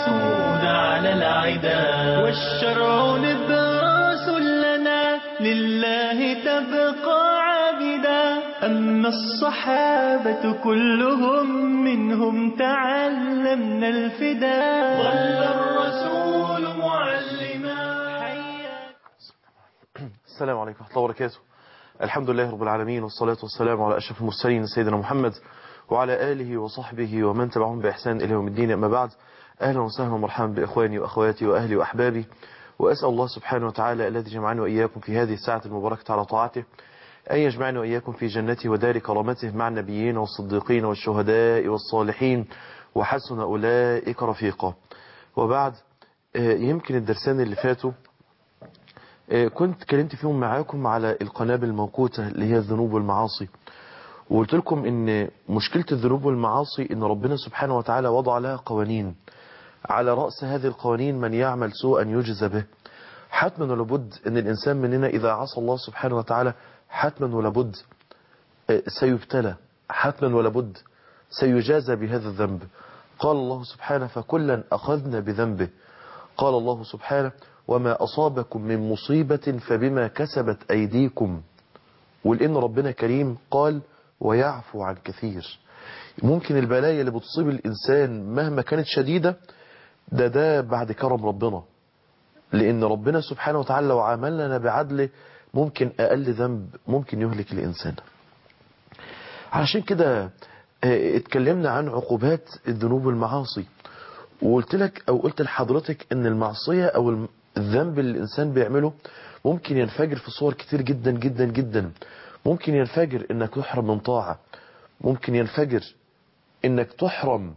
يسود على العدا والشرع نبراس لنا لله تبقى عابدا أما الصحابة كلهم منهم تعلمنا الفدا ظل الرسول معلما السلام عليكم ورحمة الله وبركاته الحمد لله رب العالمين والصلاة والسلام على أشرف المرسلين سيدنا محمد وعلى آله وصحبه ومن تبعهم بإحسان إلى يوم الدين أما بعد أهلا وسهلا ومرحبا بإخواني وأخواتي وأهلي وأحبابي وأسأل الله سبحانه وتعالى الذي جمعني وإياكم في هذه الساعة المباركة على طاعته أن يجمعني وإياكم في جنته ودار كرامته مع النبيين والصديقين والشهداء والصالحين وحسن أولئك رفيقا وبعد يمكن الدرسان اللي فاتوا كنت كلمت فيهم معاكم على القنابل الموقوتة اللي هي الذنوب والمعاصي وقلت لكم ان مشكلة الذنوب والمعاصي ان ربنا سبحانه وتعالى وضع لها قوانين على رأس هذه القوانين من يعمل سوءا يجزى به حتما ولابد ان الانسان مننا اذا عصى الله سبحانه وتعالى حتما ولابد سيبتلى حتما ولابد سيجازى بهذا الذنب قال الله سبحانه فكلا أخذنا بذنبه قال الله سبحانه وما أصابكم من مصيبة فبما كسبت أيديكم ولأن ربنا كريم قال ويعفو عن كثير ممكن البلايا اللي بتصيب الإنسان مهما كانت شديدة ده ده بعد كرم ربنا لأن ربنا سبحانه وتعالى لو عاملنا بعدله ممكن أقل ذنب ممكن يهلك الإنسان علشان كده اتكلمنا عن عقوبات الذنوب والمعاصي وقلت لك أو قلت لحضرتك أن المعصية أو الذنب اللي الإنسان بيعمله ممكن ينفجر في صور كتير جدا جدا جدا ممكن ينفجر انك تحرم من طاعة ممكن ينفجر انك تحرم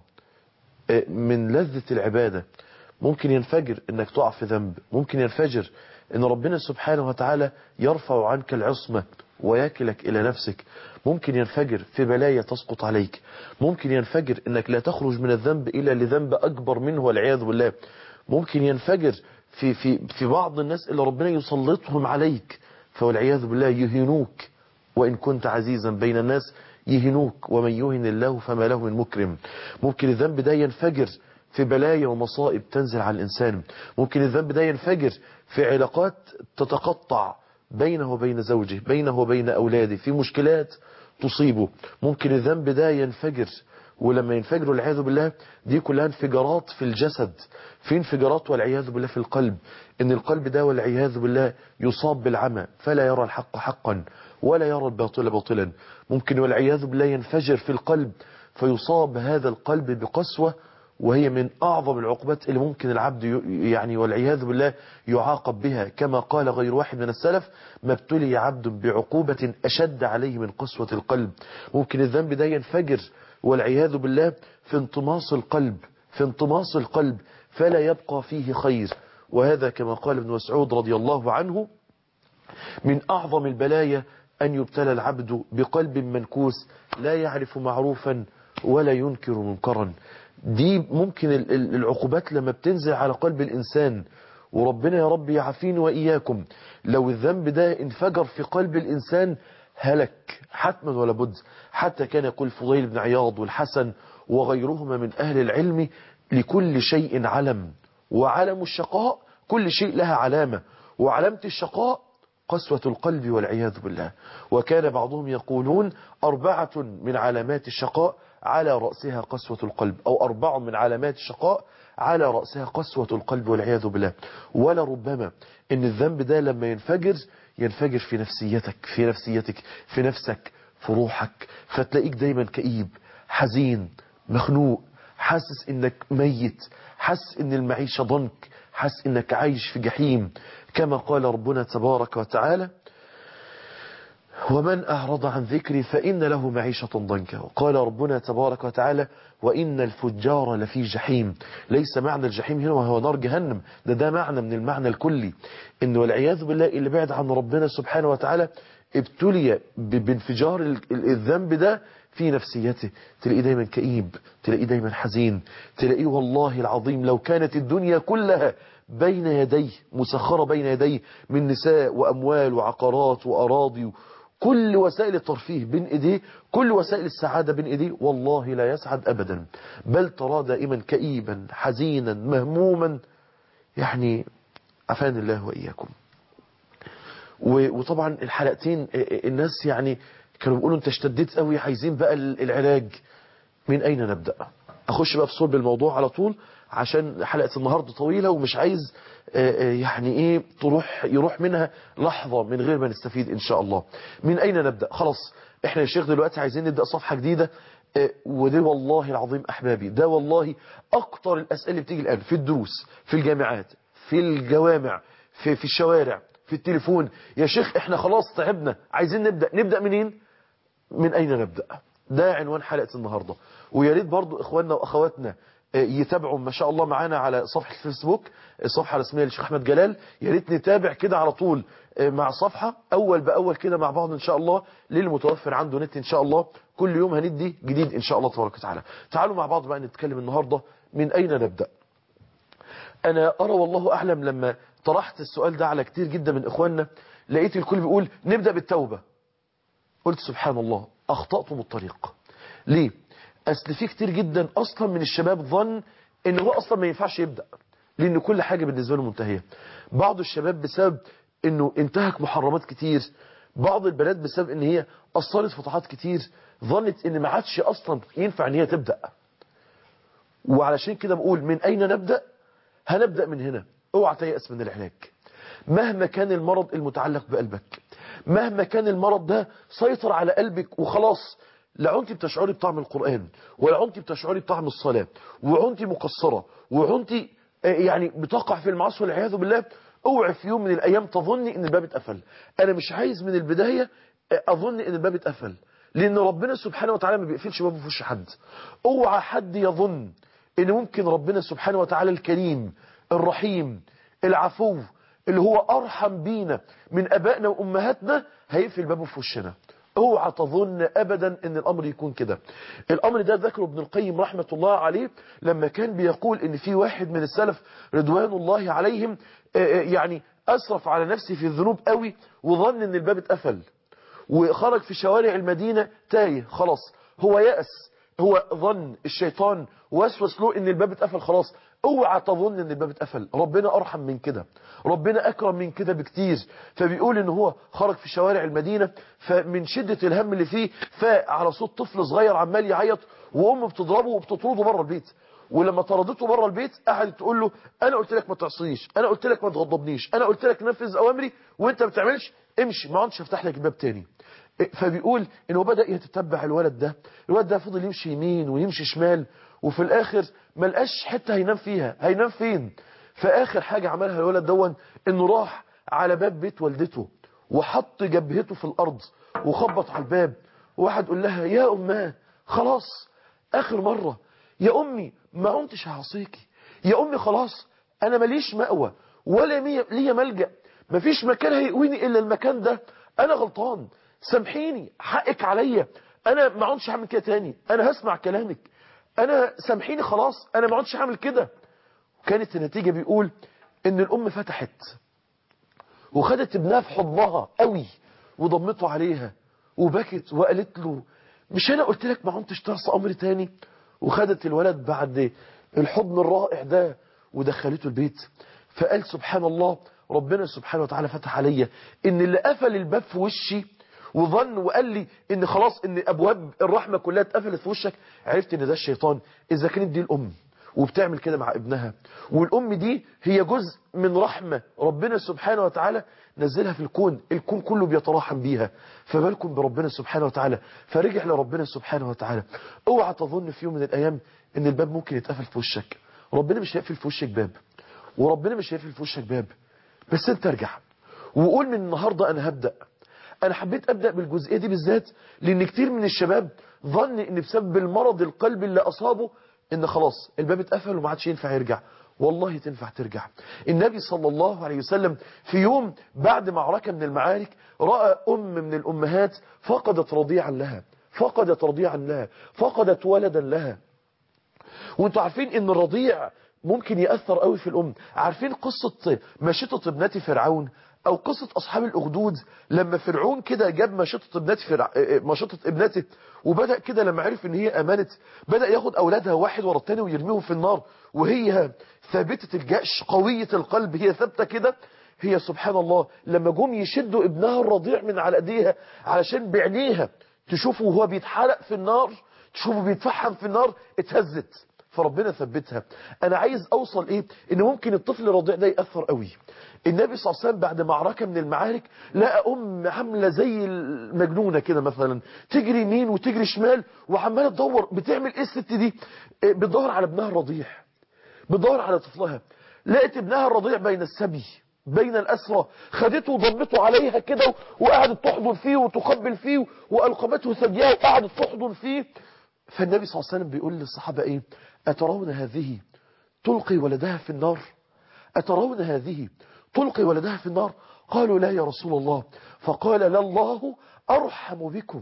من لذة العبادة ممكن ينفجر انك تقع في ذنب ممكن ينفجر ان ربنا سبحانه وتعالى يرفع عنك العصمة ويكلك الى نفسك ممكن ينفجر في بلايا تسقط عليك ممكن ينفجر انك لا تخرج من الذنب الى لذنب اكبر منه والعياذ بالله ممكن ينفجر في في في بعض الناس اللي ربنا يسلطهم عليك فوالعياذ بالله يهينوك وإن كنت عزيزا بين الناس يهنوك ومن يهن الله فما له من مكرم ممكن الذنب ده ينفجر في بلايا ومصائب تنزل على الإنسان ممكن الذنب ده ينفجر في علاقات تتقطع بينه وبين زوجه بينه وبين أولاده في مشكلات تصيبه ممكن الذنب ده ينفجر ولما ينفجروا والعياذ بالله دي كلها انفجارات في الجسد في انفجارات والعياذ بالله في القلب ان القلب ده والعياذ بالله يصاب بالعمى فلا يرى الحق حقا ولا يرى الباطل باطلا ممكن والعياذ بالله ينفجر في القلب فيصاب هذا القلب بقسوة وهي من أعظم العقوبات اللي ممكن العبد يعني والعياذ بالله يعاقب بها كما قال غير واحد من السلف ما ابتلي عبد بعقوبة أشد عليه من قسوة القلب ممكن الذنب ده ينفجر والعياذ بالله في انطماس القلب في انطماس القلب فلا يبقى فيه خير وهذا كما قال ابن مسعود رضي الله عنه من أعظم البلايا أن يبتلى العبد بقلب منكوس لا يعرف معروفا ولا ينكر منكرا دي ممكن العقوبات لما بتنزل على قلب الإنسان وربنا يا رب يعافيني وإياكم لو الذنب ده انفجر في قلب الإنسان هلك حتما ولا بد حتى كان يقول فضيل بن عياض والحسن وغيرهما من أهل العلم لكل شيء علم وعلم الشقاء كل شيء لها علامة وعلامة الشقاء قسوة القلب والعياذ بالله وكان بعضهم يقولون أربعة من علامات الشقاء على رأسها قسوة القلب أو أربع من علامات الشقاء على رأسها قسوة القلب والعياذ بالله ولا ربما إن الذنب ده لما ينفجر ينفجر في نفسيتك في نفسيتك في نفسك في روحك فتلاقيك دايما كئيب حزين مخنوق حاسس انك ميت حاسس ان المعيشة ضنك حاسس انك عايش في جحيم كما قال ربنا تبارك وتعالى ومن أعرض عن ذكري فإن له معيشة ضنكا وقال ربنا تبارك وتعالى وإن الفجار لفي جحيم ليس معنى الجحيم هنا وهو نار جهنم ده ده معنى من المعنى الكلي إن والعياذ بالله اللي بعد عن ربنا سبحانه وتعالى ابتلي بانفجار الذنب ده في نفسيته تلاقيه دايما كئيب تلاقيه دايما حزين تلاقيه والله العظيم لو كانت الدنيا كلها بين يديه مسخرة بين يديه من نساء وأموال وعقارات وأراضي كل وسائل الترفيه بين ايديه كل وسائل السعادة بين ايديه والله لا يسعد ابدا بل تراه دائما كئيبا حزينا مهموما يعني عفان الله واياكم وطبعا الحلقتين الناس يعني كانوا بيقولوا انت اشتديت قوي عايزين بقى العلاج من اين نبدأ اخش بقى في صلب الموضوع على طول عشان حلقة النهاردة طويلة ومش عايز يعني ايه تروح يروح منها لحظة من غير ما نستفيد ان شاء الله من اين نبدأ خلاص احنا يا شيخ دلوقتي عايزين نبدأ صفحة جديدة وده والله العظيم احبابي ده والله اكتر الاسئلة اللي بتيجي الان في الدروس في الجامعات في الجوامع في, في الشوارع في التليفون يا شيخ احنا خلاص تعبنا عايزين نبدأ نبدأ منين من اين نبدأ ده عنوان حلقة النهاردة ويا ريت برضو اخواننا واخواتنا يتابعوا ما شاء الله معانا على صفحة الفيسبوك الصفحة الرسمية للشيخ احمد جلال يا ريت نتابع كده على طول مع صفحة اول باول كده مع بعض ان شاء الله للمتوفر عنده نت ان شاء الله كل يوم هندي جديد ان شاء الله تبارك وتعالى تعالوا مع بعض بقى نتكلم النهاردة من اين نبدأ انا ارى والله اعلم لما طرحت السؤال ده على كتير جدا من اخواننا لقيت الكل بيقول نبدأ بالتوبة قلت سبحان الله اخطأتم الطريق ليه اصل في كتير جدا اصلا من الشباب ظن ان هو اصلا ما ينفعش يبدأ لان كل حاجة بالنسبة له منتهية بعض الشباب بسبب انه انتهك محرمات كتير بعض البنات بسبب ان هي اثرت في طاعات كتير ظنت ان ما عادش اصلا ينفع ان هي تبدأ وعلشان كده بقول من اين نبدأ هنبدأ من هنا اوعى تيأس من العلاج مهما كان المرض المتعلق بقلبك مهما كان المرض ده سيطر على قلبك وخلاص لا عنتي بتشعري بطعم القرآن ولا عنتي بتشعري بطعم الصلاة وعنتي مقصرة وعنتي يعني بتقع في المعاصي والعياذ بالله اوعي في يوم من الايام تظني ان الباب اتقفل انا مش عايز من البداية اظن ان الباب اتقفل لان ربنا سبحانه وتعالى ما بيقفلش بابه في وش حد اوعى حد يظن ان ممكن ربنا سبحانه وتعالى الكريم الرحيم العفو اللي هو ارحم بينا من ابائنا وامهاتنا هيقفل بابه في وشنا اوعى تظن ابدا ان الامر يكون كده الامر ده ذكره ابن القيم رحمة الله عليه لما كان بيقول ان في واحد من السلف رضوان الله عليهم يعني اسرف على نفسه في الذنوب قوي وظن ان الباب اتقفل وخرج في شوارع المدينة تايه خلاص هو يأس هو ظن الشيطان وسوس له ان الباب اتقفل خلاص اوعى تظن ان الباب اتقفل ربنا ارحم من كده ربنا اكرم من كده بكتير فبيقول ان هو خرج في شوارع المدينة فمن شدة الهم اللي فيه فعلى صوت طفل صغير عمال يعيط وامه بتضربه وبتطرده بره البيت ولما طردته بره البيت قعدت تقول له انا قلت لك ما تعصيش انا قلت لك ما تغضبنيش انا قلت لك نفذ اوامري وانت ما بتعملش امشي ما عادش افتح لك الباب تاني فبيقول ان هو بدأ يتتبع الولد ده الولد ده فضل يمشي يمين ويمشي شمال وفي الاخر ما لقاش حته هينام فيها هينام فين فاخر حاجة عملها الولد دون انه راح على باب بيت والدته وحط جبهته في الارض وخبط على الباب وواحد يقول لها يا اماه خلاص اخر مرة يا امي ما عمتش هعصيكي يا امي خلاص انا ماليش مأوى ولا ليا ملجأ مفيش مكان هيقويني الا المكان ده انا غلطان سامحيني حقك عليا انا ما عدتش هعمل كده تاني انا هسمع كلامك انا سامحيني خلاص انا ما عدتش هعمل كده كانت النتيجة بيقول ان الام فتحت وخدت ابنها في حضنها قوي وضمته عليها وبكت وقالت له مش انا قلت لك ما عدتش تعصى امر تاني وخدت الولد بعد الحضن الرائع ده ودخلته البيت فقال سبحان الله ربنا سبحانه وتعالى فتح عليا ان اللي قفل الباب في وشي وظن وقال لي ان خلاص ان ابواب الرحمة كلها اتقفلت في وشك عرفت ان ده الشيطان اذا كانت دي الام وبتعمل كده مع ابنها والام دي هي جزء من رحمة ربنا سبحانه وتعالى نزلها في الكون الكون كله بيتراحم بيها فبالكم بربنا سبحانه وتعالى فرجع لربنا سبحانه وتعالى اوعى تظن في يوم من الايام ان الباب ممكن يتقفل في وشك ربنا مش هيقفل في وشك باب وربنا مش هيقفل في وشك باب بس انت ارجع وقول من النهاردة انا هبدأ انا حبيت ابدأ بالجزئية دي بالذات لان كتير من الشباب ظن ان بسبب المرض القلبي اللي اصابه ان خلاص الباب اتقفل وما عادش ينفع يرجع والله تنفع ترجع النبي صلى الله عليه وسلم في يوم بعد معركة من المعارك رأى أم من الأمهات فقدت رضيعا لها فقدت رضيعا لها فقدت ولدا لها وانتوا عارفين ان الرضيع ممكن يأثر قوي في الأم عارفين قصة مشطة ابنة فرعون او قصة اصحاب الاخدود لما فرعون كده جاب مشطة ابنات فرع... مشطة ابنته وبدأ كده لما عرف ان هي امانت بدأ ياخد اولادها واحد ورا التاني ويرميهم في النار وهي ثابتة الجأش قوية القلب هي ثابتة كده هي سبحان الله لما جم يشدوا ابنها الرضيع من على ايديها علشان بعينيها تشوفه وهو بيتحرق في النار تشوفه بيتفحم في النار اتهزت فربنا ثبتها انا عايز اوصل ايه ان ممكن الطفل الرضيع ده يأثر قوي النبي صلى الله عليه وسلم بعد معركة من المعارك لقى ام عاملة زي المجنونة كده مثلا تجري يمين وتجري شمال وعمالة تدور بتعمل ايه الست دي بتدور على ابنها الرضيع بتدور على طفلها لقت ابنها الرضيع بين السبي بين الأسرى خدته وضمته عليها كده وقعدت تحضن فيه وتقبل فيه وألقمته ثديها وقعدت تحضن فيه فالنبي صلى الله عليه وسلم بيقول للصحابة ايه أترون هذه تلقي ولدها في النار أترون هذه تلقي ولدها في النار قالوا لا يا رسول الله فقال لله أرحم بكم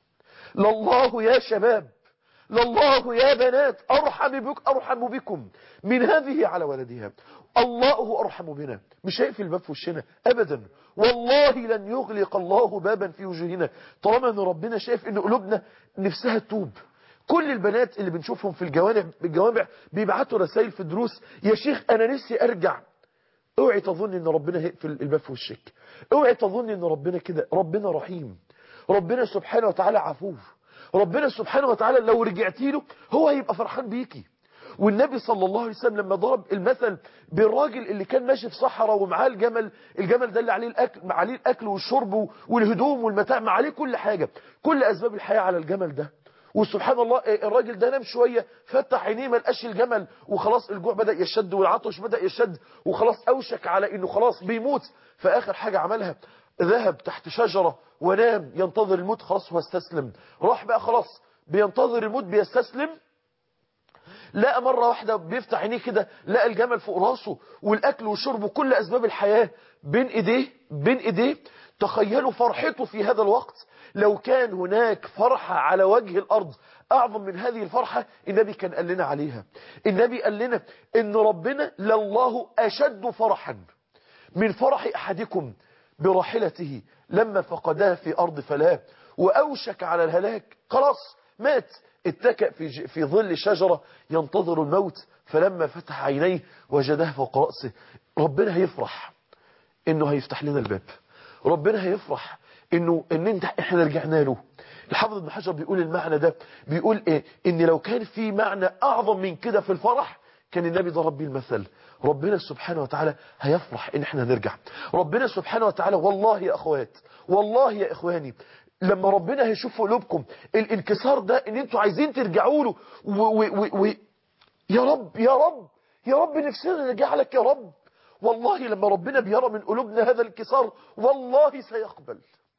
لله يا شباب لله يا بنات أرحم, بك أرحم بكم من هذه على ولدها الله أرحم بنا مش هيقفل الباب في وشنا أبدا والله لن يغلق الله بابا في وجوهنا طالما أن ربنا شايف أن قلوبنا نفسها تتوب كل البنات اللي بنشوفهم في الجوامع الجوامع بيبعتوا رسائل في الدروس يا شيخ أنا نفسي أرجع اوعي تظن ان ربنا هيقفل الباب في وشك اوعي تظن ان ربنا كده ربنا رحيم ربنا سبحانه وتعالى عفو ربنا سبحانه وتعالى لو رجعتي له هو هيبقى فرحان بيكي والنبي صلى الله عليه وسلم لما ضرب المثل بالراجل اللي كان ماشي في صحراء ومعاه الجمل الجمل ده اللي عليه الاكل عليه الاكل والشرب والهدوم والمتاع ما عليه كل حاجه كل اسباب الحياه على الجمل ده وسبحان الله الراجل ده نام شوية فتح عينيه ما لقاش الجمل وخلاص الجوع بدأ يشد والعطش بدأ يشد وخلاص أوشك على إنه خلاص بيموت فآخر حاجة عملها ذهب تحت شجرة ونام ينتظر الموت خلاص هو استسلم راح بقى خلاص بينتظر الموت بيستسلم لقى مرة واحدة بيفتح عينيه كده لقى الجمل فوق راسه والأكل والشرب وكل أسباب الحياة بين إيديه بين إيديه تخيلوا فرحته في هذا الوقت لو كان هناك فرحة على وجه الأرض أعظم من هذه الفرحة النبي كان قال لنا عليها النبي قال لنا إن ربنا لله أشد فرحا من فرح أحدكم براحلته لما فقدها في أرض فلاه وأوشك على الهلاك خلاص مات اتكأ في, في ظل شجرة ينتظر الموت فلما فتح عينيه وجدها فوق رأسه ربنا هيفرح انه هيفتح لنا الباب ربنا هيفرح انه ان انت احنا رجعنا له الحافظ ابن حجر بيقول المعنى ده بيقول ايه ان لو كان في معنى اعظم من كده في الفرح كان النبي ضرب بيه المثل ربنا سبحانه وتعالى هيفرح ان احنا نرجع ربنا سبحانه وتعالى والله يا اخوات والله يا اخواني لما ربنا هيشوف في قلوبكم الانكسار ده ان انتوا عايزين ترجعوا له و و و و يا رب يا رب يا رب نفسنا نرجع لك يا رب والله لما ربنا بيرى من قلوبنا هذا الانكسار والله سيقبل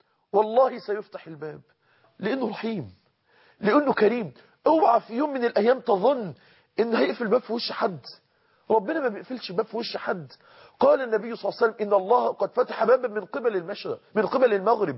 والله سيفتح الباب لانه رحيم لانه كريم اوعى في يوم من الايام تظن ان هيقفل الباب في وش حد ربنا ما بيقفلش الباب في وش حد قال النبي صلى الله عليه وسلم ان الله قد فتح بابا من قبل المشرق من قبل المغرب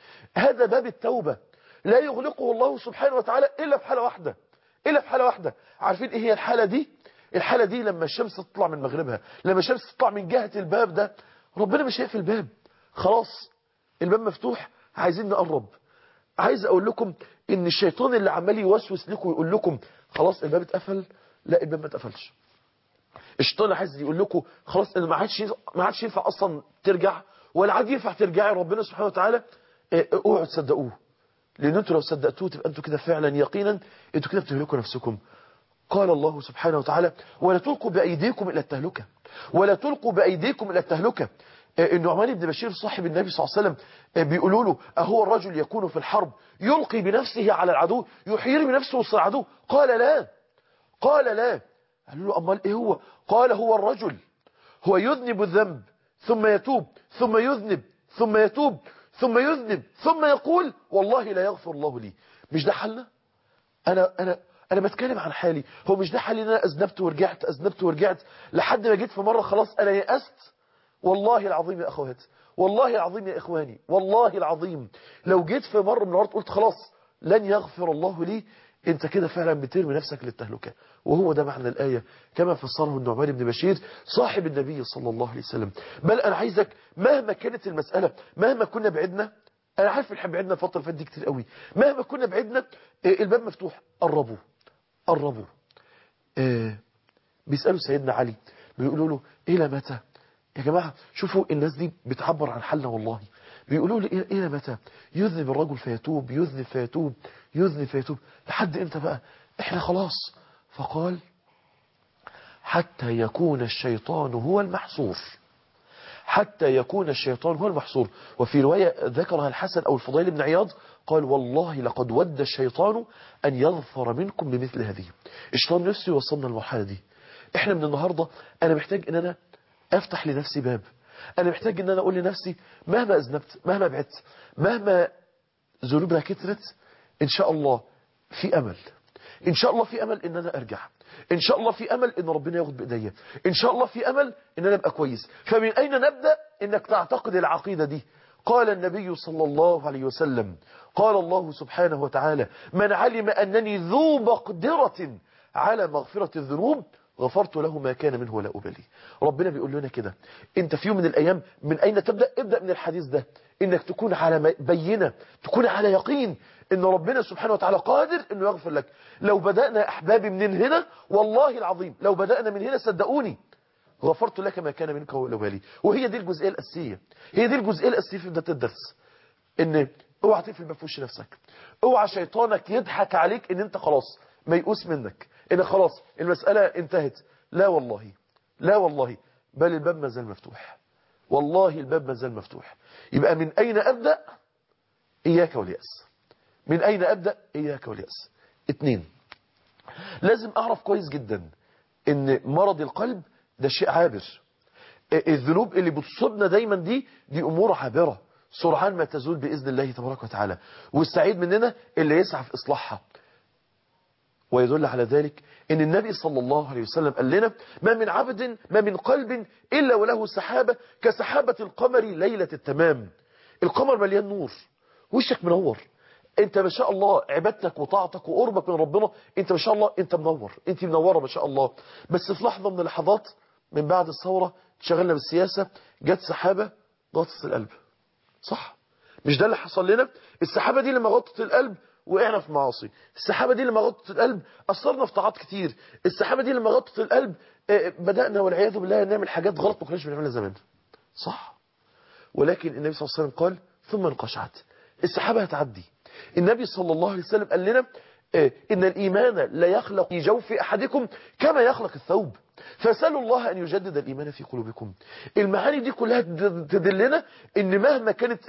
هذا باب التوبة لا يغلقه الله سبحانه وتعالى إلا في حالة واحدة إلا في حالة واحدة عارفين إيه هي الحالة دي الحالة دي لما الشمس تطلع من مغربها لما الشمس تطلع من جهة الباب ده ربنا مش هيقفل الباب خلاص الباب مفتوح عايزين نقرب عايز اقول لكم ان الشيطان اللي عمال يوسوس لكم ويقول لكم خلاص الباب اتقفل لا الباب ما اتقفلش الشيطان عايز يقول لكم خلاص ما عادش ما عادش ينفع اصلا ترجع ولا عاد ينفع ترجعي ربنا سبحانه وتعالى اوعوا تصدقوه لان انتوا لو صدقتوه تبقى انتوا كده فعلا يقينا انتوا كده بتهلكوا نفسكم قال الله سبحانه وتعالى ولا تلقوا بايديكم الى التهلكه ولا تلقوا بايديكم الى التهلكه النعمان بن بشير صاحب النبي صلى الله عليه وسلم بيقولوا له أهو الرجل يكون في الحرب يلقي بنفسه على العدو يحير بنفسه وسط العدو قال لا قال لا قالوا له أمال إيه هو قال هو الرجل هو يذنب الذنب ثم يتوب ثم يذنب ثم يتوب ثم يذنب ثم يقول والله لا يغفر الله لي مش ده حلنا أنا أنا أنا بتكلم عن حالي هو مش ده حالي إن أنا أذنبت ورجعت أذنبت ورجعت لحد ما جيت في مرة خلاص أنا يأست والله العظيم يا أخوات والله العظيم يا إخواني والله العظيم لو جيت في مرة من المرات قلت خلاص لن يغفر الله لي انت كده فعلا بترمي نفسك للتهلكة وهو ده معنى الآية كما فسره النعمان بن بشير صاحب النبي صلى الله عليه وسلم بل أنا عايزك مهما كانت المسألة مهما كنا بعدنا أنا عارف احنا بعدنا الفترة اللي فاتت دي كتير قوي مهما كنا بعدنا الباب مفتوح قربوا قربوا آه بيسألوا سيدنا علي بيقولوا له إلى متى يا جماعة شوفوا الناس دي بتعبر عن حالنا والله بيقولوا لي إلى متى يذنب الرجل فيتوب يذنب فيتوب يذنب فيتوب لحد امتى بقى احنا خلاص فقال حتى يكون الشيطان هو المحصور حتى يكون الشيطان هو المحصور وفي رواية ذكرها الحسن أو الفضيل بن عياض قال والله لقد ود الشيطان أن يظفر منكم بمثل هذه الشيطان نفسه يوصلنا المرحلة دي احنا من النهاردة أنا محتاج أن أنا أفتح لنفسي باب أنا محتاج أن أنا أقول لنفسي مهما أذنبت مهما بعدت مهما ذنوبنا كترت إن شاء الله في أمل إن شاء الله في أمل إن أنا أرجع إن شاء الله في أمل إن ربنا ياخد بإيديا إن شاء الله في أمل إن أنا أبقى كويس فمن أين نبدأ إنك تعتقد العقيدة دي قال النبي صلى الله عليه وسلم قال الله سبحانه وتعالى من علم أنني ذو مقدرة على مغفرة الذنوب غفرت له ما كان منه ولا أبالي ربنا بيقول لنا كده انت في يوم من الأيام من أين تبدأ ابدأ من الحديث ده انك تكون على بينة تكون على يقين ان ربنا سبحانه وتعالى قادر انه يغفر لك لو بدأنا يا احبابي من هنا والله العظيم لو بدأنا من هنا صدقوني غفرت لك ما كان منك ولا أبالي وهي دي الجزئية الأساسية هي دي الجزئية الأساسية في بداية الدرس ان اوعى تقفل باب في وش نفسك اوعى شيطانك يضحك عليك ان انت خلاص ميؤوس منك ان خلاص المسألة انتهت لا والله لا والله بل الباب ما زال مفتوح والله الباب ما زال مفتوح يبقى من أين أبدأ إياك واليأس من أين أبدأ إياك واليأس اتنين لازم أعرف كويس جدا ان مرض القلب ده شيء عابر الذنوب اللي بتصيبنا دايما دي دي أمور عابرة سرعان ما تزول بإذن الله تبارك وتعالى والسعيد مننا اللي يسعى في إصلاحها ويدل على ذلك ان النبي صلى الله عليه وسلم قال لنا ما من عبد ما من قلب إلا وله سحابة كسحابة القمر ليلة التمام القمر مليان نور وشك منور انت ما شاء الله عبادتك وطاعتك وقربك من ربنا انت ما شاء الله انت منور انت منورة ما شاء الله بس في لحظة من اللحظات من بعد الثورة شغلنا بالسياسة جت سحابة غطت القلب صح مش ده اللي حصل لنا السحابة دي لما غطت القلب وقعنا في معاصي السحابة دي لما غطت القلب أثرنا في طاعات كتير السحابة دي لما غطت القلب بدأنا والعياذ بالله نعمل حاجات غلط ما كناش بنعملها زمان صح ولكن النبي صلى الله عليه وسلم قال ثم انقشعت السحابة هتعدي النبي صلى الله عليه وسلم قال لنا إن الإيمان لا يخلق في جوف أحدكم كما يخلق الثوب فسألوا الله أن يجدد الإيمان في قلوبكم المعاني دي كلها تدلنا إن مهما كانت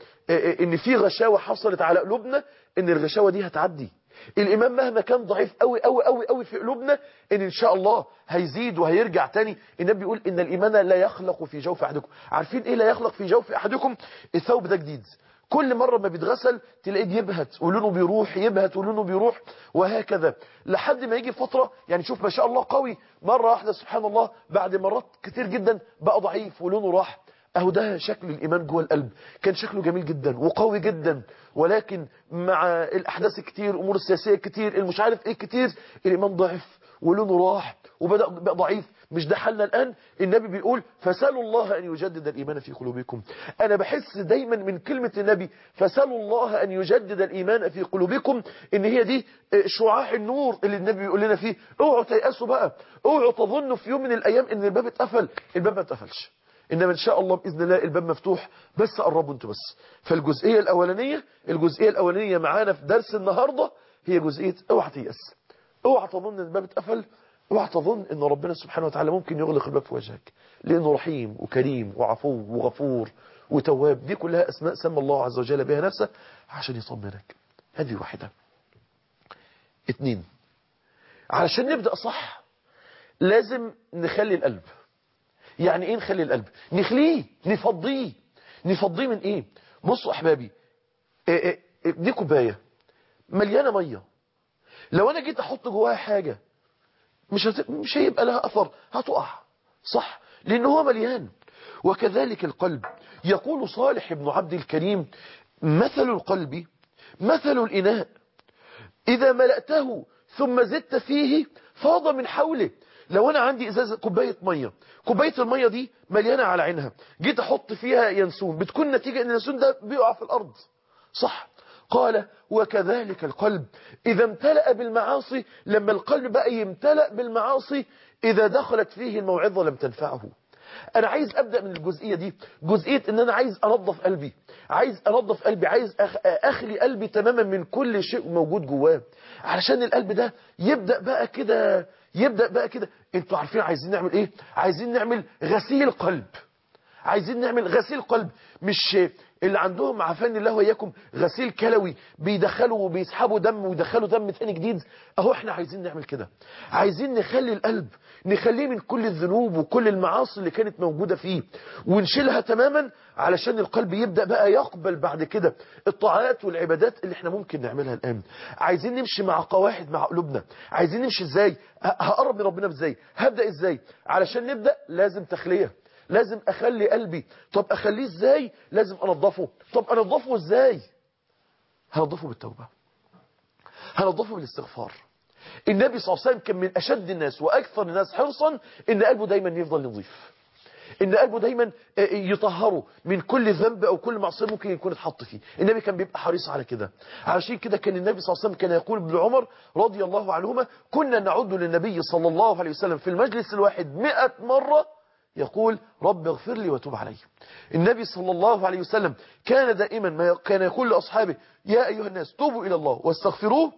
إن في غشاوة حصلت على قلوبنا إن الغشاوة دي هتعدي الإيمان مهما كان ضعيف قوي قوي قوي قوي في قلوبنا إن إن شاء الله هيزيد وهيرجع تاني النبي بيقول إن الإيمان لا يخلق في جوف أحدكم عارفين إيه لا يخلق في جوف أحدكم الثوب ده جديد كل مرة ما بيتغسل تلاقيه بيبهت ولونه بيروح يبهت ولونه بيروح وهكذا لحد ما يجي فترة يعني شوف ما شاء الله قوي مرة واحدة سبحان الله بعد مرات كتير جدا بقى ضعيف ولونه راح اهو ده شكل الإيمان جوه القلب كان شكله جميل جدا وقوي جدا ولكن مع الأحداث الكتير الأمور السياسية الكتير المش عارف ايه كتير الإيمان ضعف ولونه راح وبدأ بقى ضعيف مش ده حالنا الآن النبي بيقول فسألوا الله أن يجدد الإيمان في قلوبكم أنا بحس دايما من كلمة النبي فسألوا الله أن يجدد الإيمان في قلوبكم إن هي دي شعاع النور اللي النبي بيقول لنا فيه اوعوا تيأسوا بقى اوعوا تظنوا في يوم من الأيام إن الباب اتقفل الباب ما اتقفلش إنما إن شاء الله بإذن الله الباب مفتوح بس قربوا انتوا بس فالجزئية الأولانية الجزئية الأولانية معانا في درس النهاردة هي جزئية اوعى تيأس اوعى تظن ان الباب اتقفل اوعى تظن ان ربنا سبحانه وتعالى ممكن يغلق الباب في وجهك لانه رحيم وكريم وعفو وغفور وتواب دي كلها اسماء سمى الله عز وجل بها نفسه عشان يطمنك هذه واحدة اتنين علشان نبدأ صح لازم نخلي القلب يعني ايه نخلي القلب نخليه نفضيه نفضيه من ايه بصوا احبابي إيه إيه دي كوبايه مليانه ميه لو انا جيت احط جواها حاجه مش هت... مش هيبقى لها اثر هتقع صح لان هو مليان وكذلك القلب يقول صالح بن عبد الكريم مثل القلب مثل الاناء إذا ملأته ثم زدت فيه فاض من حوله لو أنا عندي إزازة كوباية مية كوباية المية دي مليانة على عينها جيت أحط فيها ينسون بتكون نتيجة أن اليانسون ده بيقع في الأرض صح قال وكذلك القلب إذا امتلأ بالمعاصي لما القلب بقى يمتلأ بالمعاصي إذا دخلت فيه الموعظة لم تنفعه أنا عايز أبدأ من الجزئية دي جزئية أن أنا عايز أنظف قلبي عايز أنظف قلبي عايز أخ... أخلي قلبي تماما من كل شيء موجود جواه علشان القلب ده يبدأ بقى كده يبدأ بقى كده انتوا عارفين عايزين نعمل ايه عايزين نعمل غسيل قلب عايزين نعمل غسيل قلب مش اللي عندهم عافاني الله وإياكم غسيل كلوي بيدخلوا وبيسحبوا دم ويدخلوا دم تاني جديد اهو احنا عايزين نعمل كده عايزين نخلي القلب نخليه من كل الذنوب وكل المعاصي اللي كانت موجودة فيه ونشيلها تماما علشان القلب يبدأ بقى يقبل بعد كده الطاعات والعبادات اللي احنا ممكن نعملها الآن عايزين نمشي مع قواعد مع قلوبنا عايزين نمشي ازاي هقرب من ربنا ازاي هبدأ ازاي علشان نبدأ لازم تخليه لازم اخلي قلبي طب اخليه ازاي لازم انضفه طب انضفه ازاي هنضفه بالتوبة هنضفه بالاستغفار النبي صلى الله عليه وسلم كان من اشد الناس واكثر الناس حرصا ان قلبه دايما يفضل نظيف ان قلبه دايما يطهره من كل ذنب او كل معصيه ممكن يكون اتحط فيه النبي كان بيبقى حريص على كده علشان كده كان النبي صلى الله عليه وسلم كان يقول ابن عمر رضي الله عنهما كنا نعد للنبي صلى الله عليه وسلم في المجلس الواحد مئة مرة يقول رب اغفر لي وتوب علي النبي صلى الله عليه وسلم كان دائما ما كان يقول لأصحابه يا أيها الناس توبوا إلى الله واستغفروه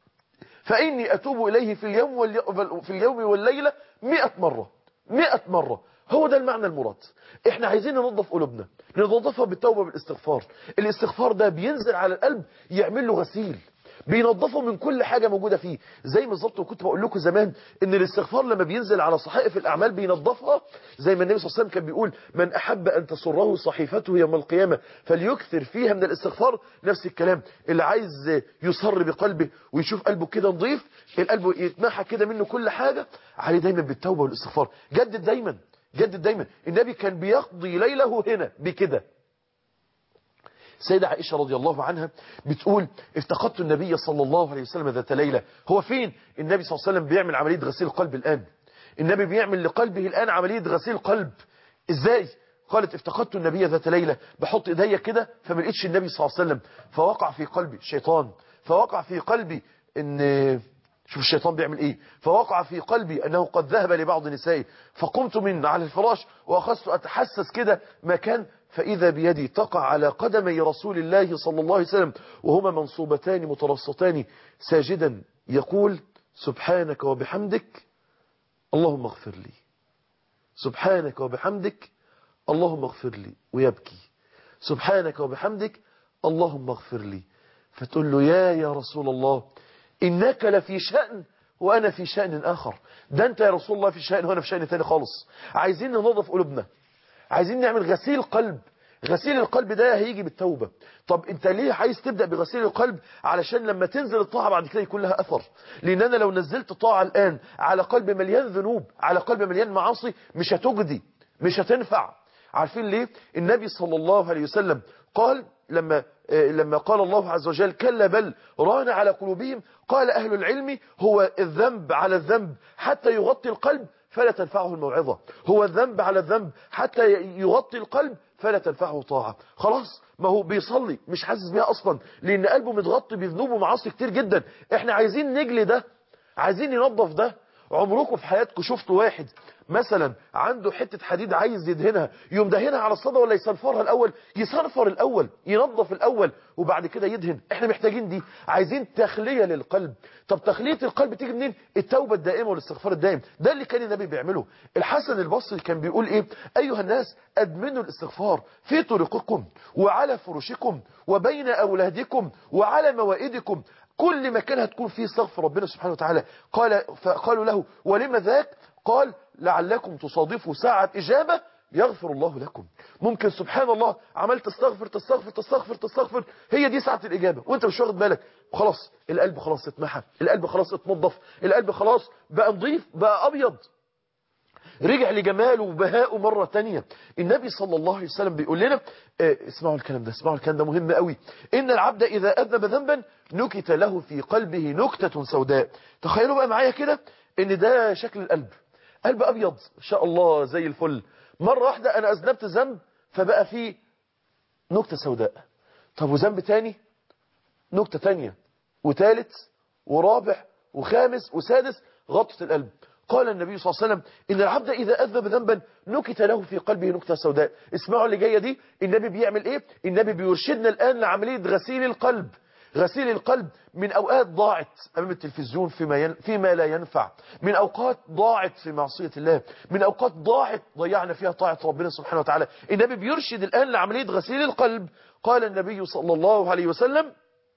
فإني أتوب إليه في اليوم, واللي في اليوم والليلة مئة مرة مئة مرة هو ده المعنى المراد احنا عايزين ننظف قلوبنا ننظفها بالتوبة بالاستغفار الاستغفار ده بينزل على القلب يعمل له غسيل بينظفه من كل حاجة موجودة فيه زي بالظبط وكنت بقول لكم زمان ان الاستغفار لما بينزل على صحائف الاعمال بينظفها زي ما النبي صلى الله عليه وسلم كان بيقول من احب ان تسره صحيفته يوم القيامة فليكثر فيها من الاستغفار نفس الكلام اللي عايز يصر بقلبه ويشوف قلبه كده نظيف القلب يتمحى كده منه كل حاجة عليه دايما بالتوبة والاستغفار جدد دايما جدد دايما النبي كان بيقضي ليله هنا بكده سيدة عائشة رضي الله عنها بتقول افتقدت النبي صلى الله عليه وسلم ذات ليلة هو فين النبي صلى الله عليه وسلم بيعمل عملية غسيل قلب الآن النبي بيعمل لقلبه الآن عملية غسيل قلب ازاي قالت افتقدت النبي ذات ليلة بحط ايديا كده فما لقيتش النبي صلى الله عليه وسلم فوقع في قلبي شيطان فوقع في قلبي ان شوف الشيطان بيعمل ايه فوقع في قلبي انه قد ذهب لبعض نسائي فقمت من على الفراش واخذت اتحسس كده مكان فإذا بيدي تقع على قدمي رسول الله صلى الله عليه وسلم وهما منصوبتان مترصتان ساجدا يقول سبحانك وبحمدك اللهم اغفر لي سبحانك وبحمدك اللهم اغفر لي ويبكي سبحانك وبحمدك اللهم اغفر لي فتقول له يا يا رسول الله إنك لفي شأن وأنا في شأن آخر ده أنت يا رسول الله في شأن وأنا في شأن ثاني خالص عايزين ننظف قلوبنا عايزين نعمل غسيل قلب غسيل القلب ده هيجي بالتوبة طب انت ليه عايز تبدأ بغسيل القلب علشان لما تنزل الطاعة بعد كده يكون لها أثر لأن أنا لو نزلت طاعة الآن على قلب مليان ذنوب على قلب مليان معاصي مش هتجدي مش هتنفع عارفين ليه النبي صلى الله عليه وسلم قال لما لما قال الله عز وجل كلا بل ران على قلوبهم قال أهل العلم هو الذنب على الذنب حتى يغطي القلب فلا تنفعه الموعظة هو الذنب على الذنب حتى يغطي القلب فلا تنفعه طاعة خلاص ما هو بيصلي مش حاسس بيها أصلا لأن قلبه متغطي بذنوب ومعاصي كتير جدا احنا عايزين نجلي ده عايزين ننظف ده عمركم في حياتكم شفتوا واحد مثلا عنده حتة حديد عايز يدهنها يوم دهنها على الصدى ولا يصنفرها الأول يصنفر الأول ينظف الأول وبعد كده يدهن احنا محتاجين دي عايزين تخلية للقلب طب تخلية القلب تيجي منين التوبة الدائمة والاستغفار الدائم ده اللي كان النبي بيعمله الحسن البصري كان بيقول ايه أيها الناس أدمنوا الاستغفار في طرقكم وعلى فرشكم وبين أولادكم وعلى موائدكم كل مكان هتكون فيه استغفر ربنا سبحانه وتعالى قال فقالوا له ولما ذاك قال لعلكم تصادفوا ساعة إجابة يغفر الله لكم ممكن سبحان الله عملت تستغفر تستغفر تستغفر تستغفر هي دي ساعة الإجابة وانت مش واخد بالك خلاص القلب خلاص اتمحى القلب خلاص اتنظف القلب خلاص بقى نظيف بقى أبيض رجع لجماله وبهائه مرة تانية النبي صلى الله عليه وسلم بيقول لنا اه اسمعوا الكلام ده اسمعوا الكلام ده مهم قوي إن العبد إذا أذنب ذنبا نكت له في قلبه نكتة سوداء تخيلوا بقى معايا كده إن ده شكل القلب قلب أبيض إن شاء الله زي الفل مرة واحدة أنا أذنبت ذنب فبقى فيه نكتة سوداء طب وذنب تاني نكتة تانية وثالث ورابع وخامس وسادس غطة القلب قال النبي صلى الله عليه وسلم إن العبد إذا أذنب ذنبا نكت له في قلبه نكتة سوداء اسمعوا اللي جاية دي النبي بيعمل إيه النبي بيرشدنا الآن لعملية غسيل القلب غسيل القلب من أوقات ضاعت أمام التلفزيون فيما, ين... فيما لا ينفع من أوقات ضاعت في معصية الله من أوقات ضاعت ضيعنا فيها طاعة ربنا سبحانه وتعالى النبي بيرشد الآن لعملية غسيل القلب قال النبي صلى الله عليه وسلم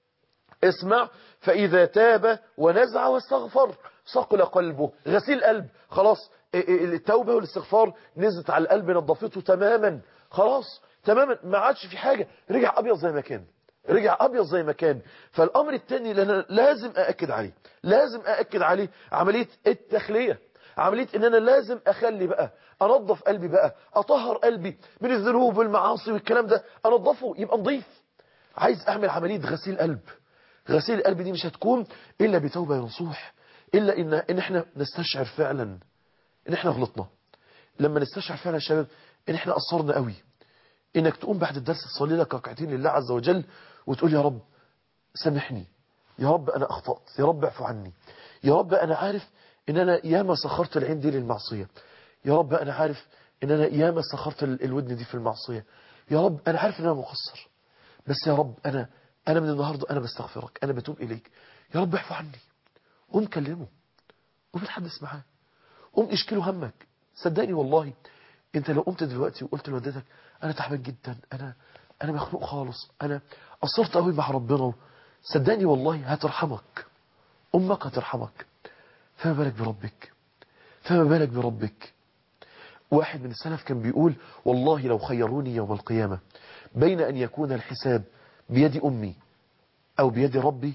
اسمع فإذا تاب ونزع واستغفر صقل قلبه غسيل قلب خلاص التوبة والاستغفار نزلت على القلب نظفته تماما خلاص تماما ما عادش في حاجة رجع أبيض زي ما كان رجع أبيض زي ما كان فالأمر الثاني اللي أنا لازم أأكد عليه لازم أأكد عليه عملية التخلية عملية ان انا لازم اخلي بقى انظف قلبي بقى اطهر قلبي من الذنوب والمعاصي والكلام ده انظفه يبقى نظيف عايز اعمل عملية غسيل قلب غسيل القلب دي مش هتكون الا بتوبة نصوح الا ان, إن احنا نستشعر فعلا ان احنا غلطنا لما نستشعر فعلا يا شباب ان احنا قصرنا قوي انك تقوم بعد الدرس تصلي لك ركعتين لله عز وجل وتقول يا رب سامحني يا رب انا اخطأت يا رب اعفو عني يا رب انا عارف ان انا ياما سخرت العين دي للمعصية يا رب انا عارف ان انا ياما سخرت الودن دي في المعصية يا رب انا عارف ان انا مقصر بس يا رب انا انا من النهاردة انا بستغفرك انا بتوب اليك يا رب اعفو عني قوم كلمه قوم اتحدث معاه قوم اشكله همك صدقني والله انت لو قمت دلوقتي وقلت لوالدتك انا تعبان جدا انا انا مخنوق خالص انا قصرت قوي مع ربنا صدقني والله هترحمك امك هترحمك فما بالك بربك فما بالك بربك واحد من السلف كان بيقول والله لو خيروني يوم القيامة بين أن يكون الحساب بيد أمي أو بيد ربي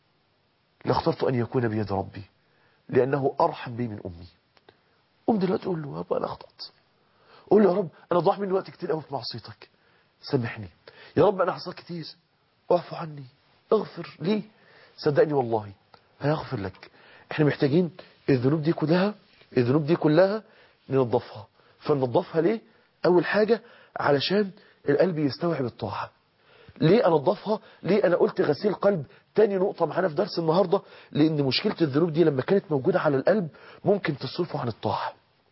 لاخترت أن يكون بيد ربي لأنه أرحم بي من أمي قم دلوقتي قول له يا رب أنا أخطأت قول له يا رب أنا ضاع مني وقت كتير قوي في معصيتك سامحني يا رب أنا حصل كتير اعفو عني اغفر لي صدقني والله هيغفر لك احنا محتاجين الذنوب دي كلها الذنوب دي كلها ننظفها فننظفها ليه اول حاجة علشان القلب يستوعب الطاعة ليه انظفها ليه انا قلت غسيل قلب تاني نقطة معانا في درس النهاردة لان مشكلة الذنوب دي لما كانت موجودة على القلب ممكن تصرفه عن الطاعة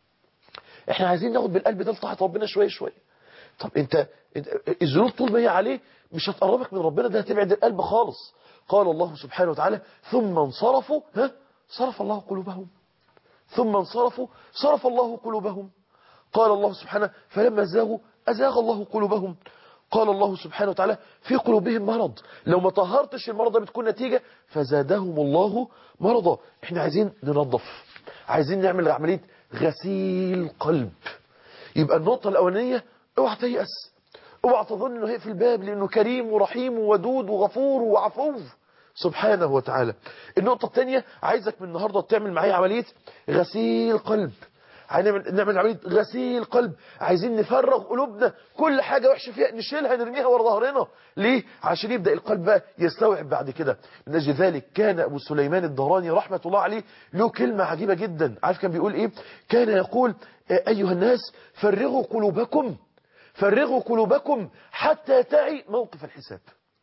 احنا عايزين ناخد بالقلب ده لطاعة ربنا شوية شوية طب انت الذنوب طول ما هي عليه مش هتقربك من ربنا ده هتبعد القلب خالص قال الله سبحانه وتعالى ثم انصرفوا ها صرف الله قلوبهم ثم انصرفوا صرف الله قلوبهم قال الله سبحانه فلما زاغوا أزاغ الله قلوبهم قال الله سبحانه وتعالى في قلوبهم مرض لو ما طهرتش المرض ده بتكون نتيجة فزادهم الله مرضا احنا عايزين ننظف عايزين نعمل عملية غسيل قلب يبقى النقطة الأولانية اوعى تيأس اوعى تظن انه هيقفل الباب لانه كريم ورحيم وودود وغفور وعفو سبحانه وتعالى النقطة الثانية عايزك من النهاردة تعمل معايا عملية غسيل قلب هنعمل نعمل عملية غسيل قلب عايزين نفرغ قلوبنا كل حاجة وحشة فيها نشيلها نرميها ورا ظهرنا ليه عشان يبدأ القلب بقى يستوعب بعد كده من أجل ذلك كان أبو سليمان الدهراني رحمة الله عليه له كلمة عجيبة جدا عارف كان بيقول إيه كان يقول أيها الناس فرغوا قلوبكم فرغوا قلوبكم حتى تعي موقف الحساب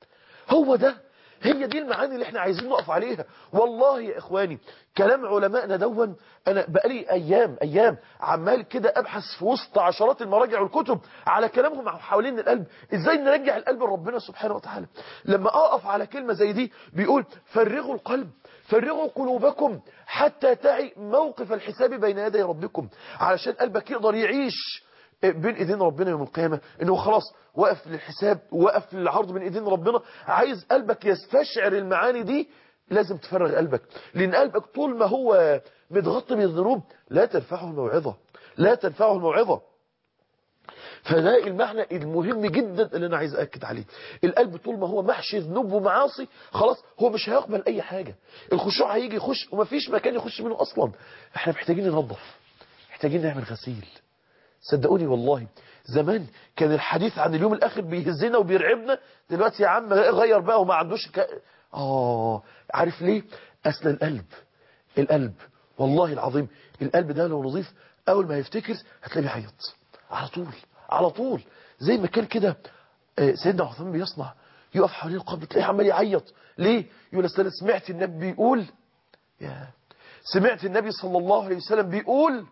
هو ده هي دي المعاني اللي احنا عايزين نقف عليها والله يا اخواني كلام علمائنا دون انا بقالي ايام ايام عمال كده ابحث في وسط عشرات المراجع والكتب على كلامهم حوالين القلب ازاي نرجع القلب لربنا سبحانه وتعالى لما اقف على كلمة زي دي بيقول فرغوا القلب فرغوا قلوبكم حتى تعي موقف الحساب بين يدي ربكم علشان قلبك يقدر يعيش بين ايدين ربنا يوم القيامة انه خلاص وقف للحساب وقف للعرض بين ايدين ربنا عايز قلبك يستشعر المعاني دي لازم تفرغ قلبك لان قلبك طول ما هو متغطي بالذنوب لا تنفعه الموعظة لا تنفعه الموعظة فده المعنى المهم جدا اللي انا عايز اكد عليه القلب طول ما هو محشي ذنوب ومعاصي خلاص هو مش هيقبل اي حاجة الخشوع هيجي يخش ومفيش مكان يخش منه اصلا احنا محتاجين ننظف محتاجين نعمل غسيل صدقوني والله زمان كان الحديث عن اليوم الآخر بيهزنا وبيرعبنا دلوقتي يا عم غير بقى وما عندوش ك... آه عارف ليه أصل القلب القلب والله العظيم القلب ده لو نظيف أول ما يفتكر هتلاقيه بيعيط على طول على طول زي ما كان كده آه، سيدنا عثمان بيصنع يقف حوالين القبر تلاقيه عمال يعيط ليه يقول أصل أنا سمعت النبي بيقول يا سمعت النبي صلى الله عليه وسلم بيقول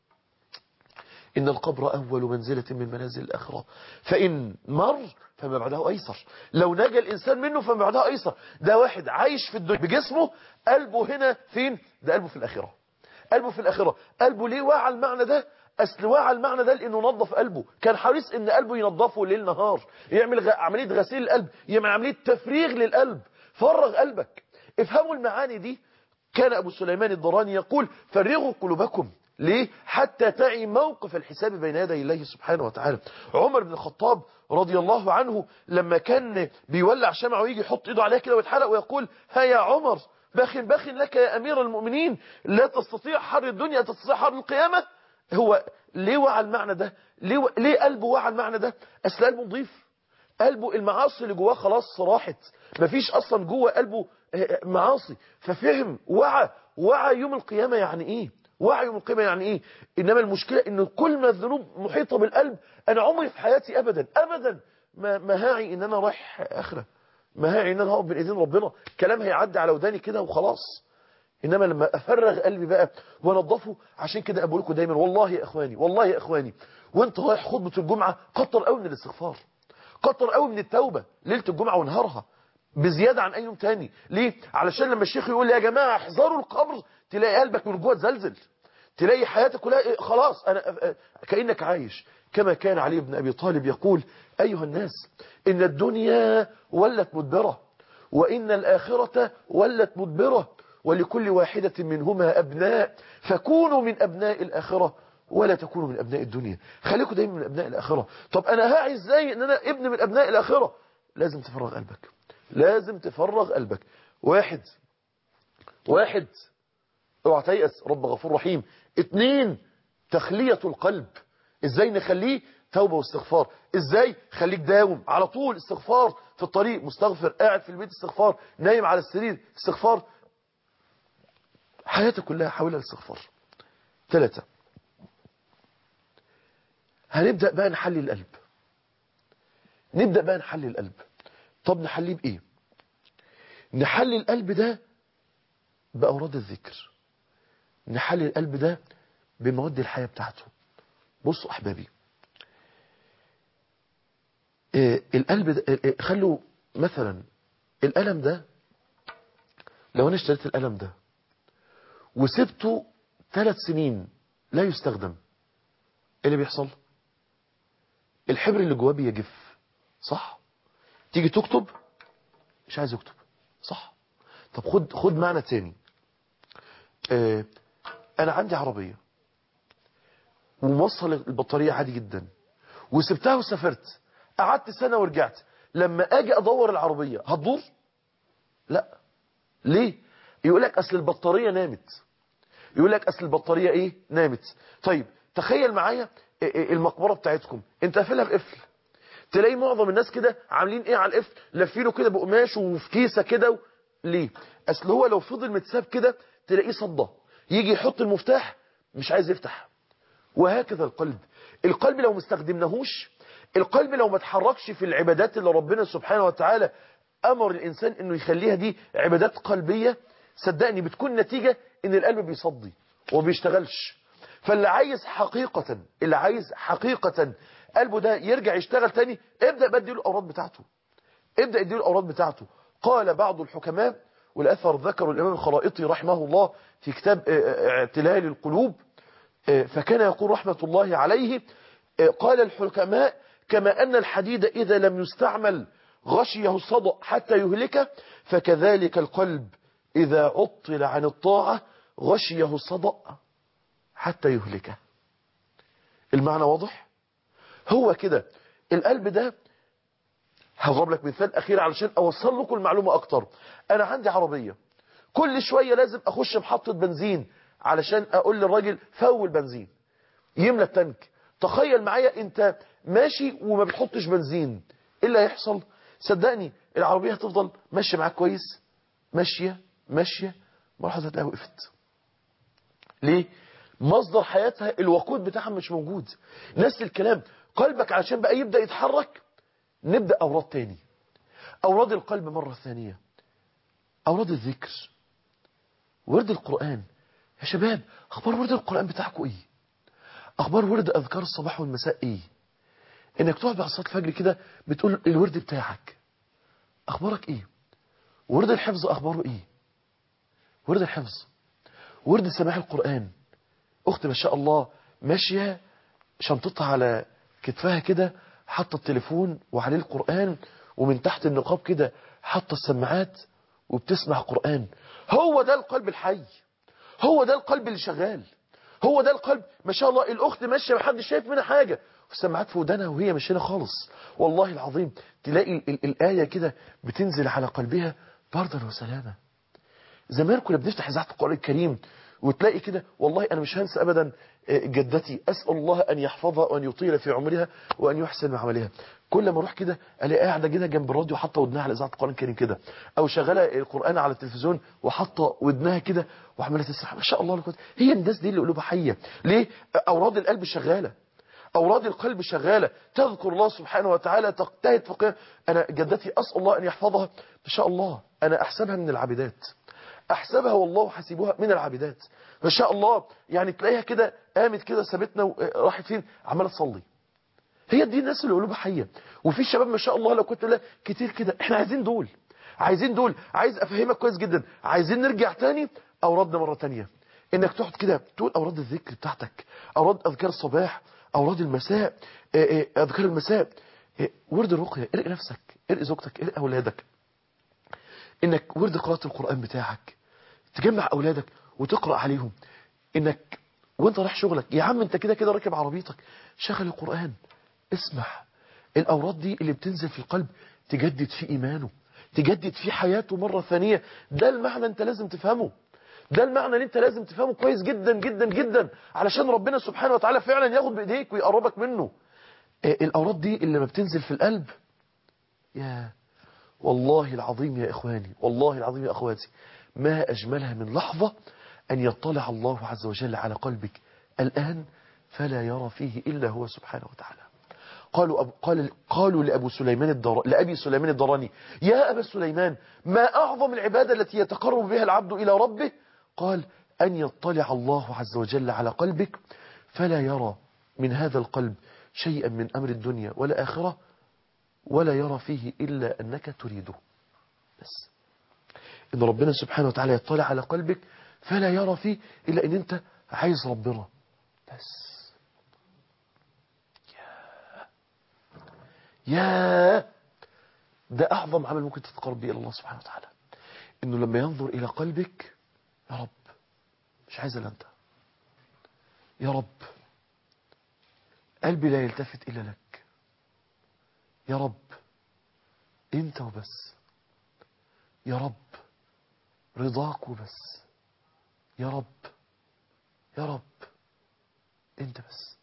إن القبر أول منزلة من منازل الآخرة فإن مر فما بعده أيسر لو نجا الإنسان منه فما بعده أيسر ده واحد عايش في الدنيا بجسمه قلبه هنا فين ده قلبه في الآخرة قلبه في الآخرة قلبه ليه وعى المعنى ده أصل وعى المعنى ده لأنه نظف قلبه كان حريص إن قلبه ينظفه ليل نهار يعمل غ... عملية غسيل القلب يعمل عملية تفريغ للقلب فرغ قلبك افهموا المعاني دي كان أبو سليمان الضراني يقول فرغوا قلوبكم ليه؟ حتى تعي موقف الحساب بين يدي الله سبحانه وتعالى عمر بن الخطاب رضي الله عنه لما كان بيولع شمعه ويجي يحط ايده عليها كده ويتحرق ويقول ها يا عمر باخ باخ لك يا أمير المؤمنين لا تستطيع حر الدنيا تستطيع حر القيامة هو ليه وعى المعنى ده ليه, و... ليه قلبه وعى المعنى ده أصل قلبه نضيف قلبه المعاصي اللي جواه خلاص راحت مفيش أصلا جوه قلبه معاصي ففهم وعى وعى يوم القيامة يعني إيه وعي يوم القيامة يعني إيه إنما المشكلة إن كل ما الذنوب محيطة بالقلب أنا عمري في حياتي أبدا أبدا ما, ما هاعي إن أنا رايح آخرة ما هاعي إن أنا هقف بين إيدين ربنا كلام هيعدي على وداني كده وخلاص إنما لما أفرغ قلبي بقى وانضفه عشان كده أقول لكم دايما والله يا إخواني والله يا إخواني وانت رايح خطبة الجمعة كتر قوي من الاستغفار كتر قوي من التوبة ليلة الجمعة ونهارها بزيادة عن أي يوم تاني ليه؟ علشان لما الشيخ يقول لي يا جماعة احذروا القبر تلاقي قلبك من جوه تزلزل تلاقي حياتك كلها خلاص أنا كأنك عايش كما كان علي بن أبي طالب يقول أيها الناس إن الدنيا ولت مدبرة وإن الآخرة ولت مدبرة ولكل واحدة منهما أبناء فكونوا من أبناء الآخرة ولا تكونوا من أبناء الدنيا خليكم دايما من أبناء الآخرة طب أنا هاعي إزاي إن أنا ابن من أبناء الآخرة لازم تفرغ قلبك لازم تفرغ قلبك واحد واحد اوعى تيأس رب غفور رحيم اتنين تخلية القلب ازاي نخليه توبة واستغفار ازاي خليك داوم على طول استغفار في الطريق مستغفر قاعد في البيت استغفار نايم على السرير استغفار حياتك كلها حولها الاستغفار ثلاثة هنبدأ بقى نحلي القلب نبدأ بقى نحلي القلب طب نحليه بإيه نحلي القلب ده بأوراد الذكر نحلي القلب ده بمواد الحياة بتاعته بصوا أحبابي إيه القلب ده إيه خلوا مثلا الألم ده لو أنا اشتريت الألم ده وسبته ثلاث سنين لا يستخدم ايه اللي بيحصل الحبر اللي جواه بيجف صح تيجي تكتب مش عايز اكتب صح طب خد خد معنى تاني اه انا عندي عربية وموصل البطارية عادي جدا وسبتها وسافرت قعدت سنة ورجعت لما اجي ادور العربية هتدور لا ليه يقول لك اصل البطارية نامت يقول لك اصل البطارية ايه نامت طيب تخيل معايا المقبرة بتاعتكم انت قافلها بقفل تلاقي معظم الناس كده عاملين ايه على القفل لافينه كده بقماش وفي كيسه كده و... ليه اصل هو لو فضل متساب كده تلاقيه صدى يجي يحط المفتاح مش عايز يفتح وهكذا القلب القلب لو ما استخدمناهوش القلب لو ما اتحركش في العبادات اللي ربنا سبحانه وتعالى امر الانسان انه يخليها دي عبادات قلبيه صدقني بتكون نتيجه ان القلب بيصدي وما بيشتغلش فاللي عايز حقيقة اللي عايز حقيقة قلبه ده يرجع يشتغل تاني ابدأ بدي له الأوراد بتاعته ابدأ ادي له الأوراد بتاعته قال بعض الحكماء والأثر ذكر الإمام الخرائطي رحمه الله في كتاب اعتلال القلوب فكان يقول رحمة الله عليه قال الحكماء كما أن الحديد إذا لم يستعمل غشيه الصدأ حتى يهلكه فكذلك القلب إذا عطل عن الطاعة غشيه الصدأ حتى يهلكه المعنى واضح هو كده القلب ده هضرب لك مثال اخير علشان اوصل لكم المعلومة اكتر انا عندي عربية كل شوية لازم اخش محطة بنزين علشان اقول للراجل فول بنزين يملى التانك تخيل معايا انت ماشي وما بتحطش بنزين ايه اللي هيحصل صدقني العربية هتفضل ماشية معاك كويس ماشية ماشية مرة هتلاقيها وقفت ليه مصدر حياتها الوقود بتاعها مش موجود نفس الكلام قلبك علشان بقى يبدأ يتحرك نبدأ أوراد تاني أوراد القلب مرة ثانية أوراد الذكر ورد القرآن يا شباب أخبار ورد القرآن بتاعكم إيه أخبار ورد أذكار الصباح والمساء إيه إنك تقعد بعد صلاة الفجر كده بتقول الورد بتاعك أخبارك إيه ورد الحفظ أخباره إيه ورد الحفظ ورد سماع القرآن أخت ما شاء الله ماشية شنطتها على كتفها كده حاطة التليفون وعليه القرآن ومن تحت النقاب كده حاطة السماعات وبتسمع قرآن هو ده القلب الحي هو ده القلب اللي شغال هو ده القلب ما شاء الله الأخت ماشية محدش شايف منها حاجة والسماعات في ودانها وهي مش هنا خالص والله العظيم تلاقي ال ال الآية كده بتنزل على قلبها بردا وسلاما زمان كنا بنفتح إذاعة القرآن الكريم وتلاقي كده والله أنا مش هنسى أبدا جدتي أسأل الله أن يحفظها وأن يطيل في عمرها وأن يحسن عملها كل ما اروح كده الاقي قاعده كده جنب الراديو حاطه ودنها على اذاعه القران الكريم كده او شغاله القران على التلفزيون وحاطه ودنها كده وعماله تسمع ما شاء الله القوة. هي الناس دي اللي قلوبها حيه ليه اوراد القلب شغاله اوراد القلب شغاله تذكر الله سبحانه وتعالى تجتهد في قيام انا جدتي اسال الله ان يحفظها ما شاء الله انا احسبها من العابدات احسبها والله حسيبها من العابدات ما شاء الله يعني تلاقيها كده قامت كده سابتنا وراحت فين عماله تصلي هي دي الناس اللي قلوبها حيه وفي شباب ما شاء الله لو كنت لا كتير كده احنا عايزين دول عايزين دول عايز افهمك كويس جدا عايزين نرجع تاني اوردنا مره تانية انك تقعد كده تقول اوراد الذكر بتاعتك اوراد اذكار الصباح اوراد المساء اذكار المساء ورد الرقيه ارقي نفسك ارقي زوجتك ارقي اولادك انك ورد قراءه القران بتاعك تجمع اولادك وتقرا عليهم انك وانت رايح شغلك يا عم انت كده كده راكب عربيتك شغل القران اسمع الأوراد دي اللي بتنزل في القلب تجدد في إيمانه تجدد في حياته مرة ثانية ده المعنى انت لازم تفهمه ده المعنى اللي انت لازم تفهمه كويس جدا جدا جدا علشان ربنا سبحانه وتعالى فعلا ياخد بإيديك ويقربك منه الأوراد دي اللي ما بتنزل في القلب يا والله العظيم يا إخواني والله العظيم يا أخواتي ما أجملها من لحظة أن يطلع الله عز وجل على قلبك الآن فلا يرى فيه إلا هو سبحانه وتعالى قالوا أبو قال قالوا لأبو سليمان الدر... لأبي سليمان الدراني يا أبا سليمان ما أعظم العبادة التي يتقرب بها العبد إلى ربه قال أن يطلع الله عز وجل على قلبك فلا يرى من هذا القلب شيئا من أمر الدنيا ولا آخرة ولا يرى فيه إلا أنك تريده بس إن ربنا سبحانه وتعالى يطلع على قلبك فلا يرى فيه إلا أن أنت عايز ربنا بس يا ده أعظم عمل ممكن تتقرب به إلى الله سبحانه وتعالى إنه لما ينظر إلى قلبك يا رب مش عايز إلا أنت يا رب قلبي لا يلتفت إلا لك يا رب أنت وبس يا رب رضاك وبس يا رب يا رب أنت بس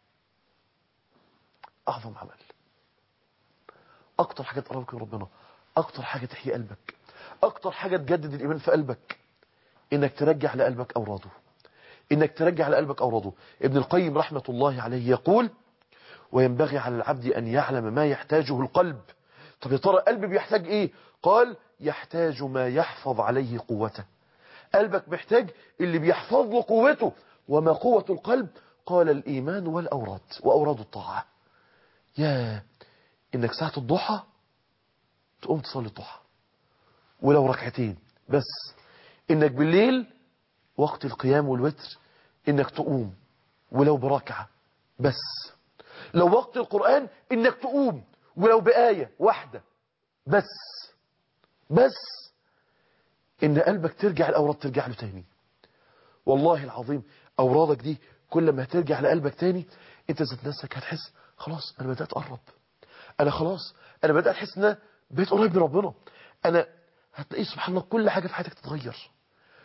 أعظم عمل اكتر حاجة تقربك من ربنا اكتر حاجة تحيي قلبك اكتر حاجة تجدد الايمان في قلبك انك ترجع لقلبك اوراده انك ترجع لقلبك اوراده ابن القيم رحمة الله عليه يقول وينبغي على العبد ان يعلم ما يحتاجه القلب طب يا ترى قلبي بيحتاج ايه قال يحتاج ما يحفظ عليه قوته قلبك محتاج اللي بيحفظ له قوته وما قوة القلب قال الإيمان والأوراد وأوراد الطاعة يا إنك ساعة الضحى تقوم تصلي الضحى ولو ركعتين بس إنك بالليل وقت القيام والوتر إنك تقوم ولو بركعة بس لو وقت القرآن إنك تقوم ولو بآية واحدة بس بس إن قلبك ترجع الأوراد ترجع له تاني والله العظيم أورادك دي كل ما هترجع لقلبك تاني انت ذات نفسك هتحس خلاص انا بدأت اقرب انا خلاص انا بدأت احس ان انا بقيت قريب من ربنا انا هتلاقي سبحان الله كل حاجة في حياتك تتغير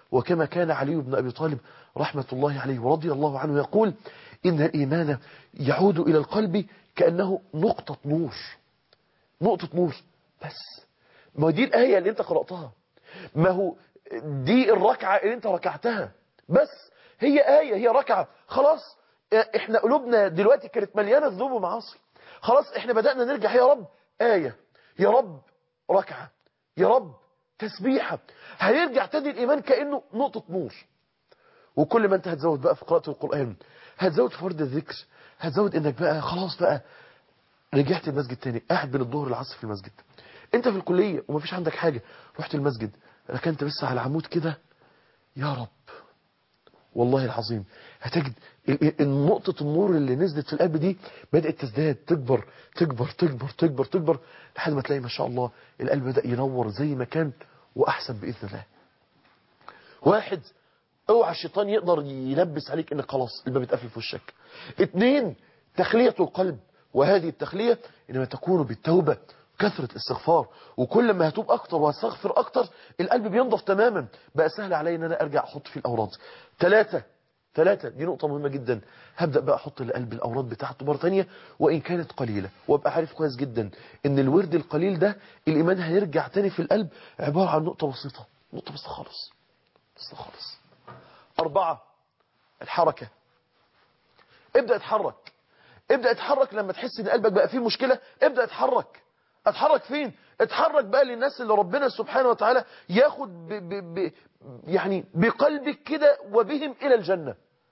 وكما كان علي بن أبي طالب رحمة الله عليه ورضي الله عنه يقول إن الإيمان يعود إلى القلب كأنه نقطة نور نقطة نور بس ما دي الآية اللي انت قرأتها ما هو دي الركعة اللي انت ركعتها بس هي آية هي ركعة خلاص احنا قلوبنا دلوقتي كانت مليانة ذنوب ومعاصي خلاص احنا بدأنا نرجع يا رب آية يا رب ركعة يا رب تسبيحة هيرجع تاني الإيمان كأنه نقطة نور وكل ما انت هتزود بقى في قراءة القرآن هتزود في فرد الذكر هتزود انك بقى خلاص بقى رجعت المسجد تاني قاعد بين الظهر والعصر في المسجد انت في الكلية ومفيش عندك حاجة رحت المسجد ركنت بس على عمود كده يا رب والله العظيم هتجد نقطة النور اللي نزلت في القلب دي بدأت تزداد تكبر تكبر تكبر تكبر تكبر لحد ما تلاقي ما شاء الله القلب بدأ ينور زي ما كان وأحسن بإذن الله واحد اوعى الشيطان يقدر يلبس عليك انك خلاص الباب اتقفل في وشك اتنين تخلية القلب وهذه التخلية انما تكون بالتوبة كثرة استغفار وكل ما هتوب اكتر واستغفر اكتر القلب بينضف تماما بقى سهل علي ان انا ارجع احط فيه الاوراد ثلاثة ثلاثة دي نقطة مهمة جدا هبدأ بقى احط لقلب الاوراد بتاعته مرة ثانيه وان كانت قليلة وابقى عارف كويس جدا ان الورد القليل ده الايمان هيرجع تاني في القلب عبارة عن نقطة بسيطة نقطة بسيطة خالص بسيطة خالص أربعة الحركة ابدأ اتحرك ابدأ اتحرك لما تحس ان قلبك بقى فيه مشكلة ابدأ اتحرك اتحرك فين اتحرك بقى للناس اللي ربنا سبحانه وتعالى ياخد ب ب ب يعني بقلبك كده وبهم الى الجنة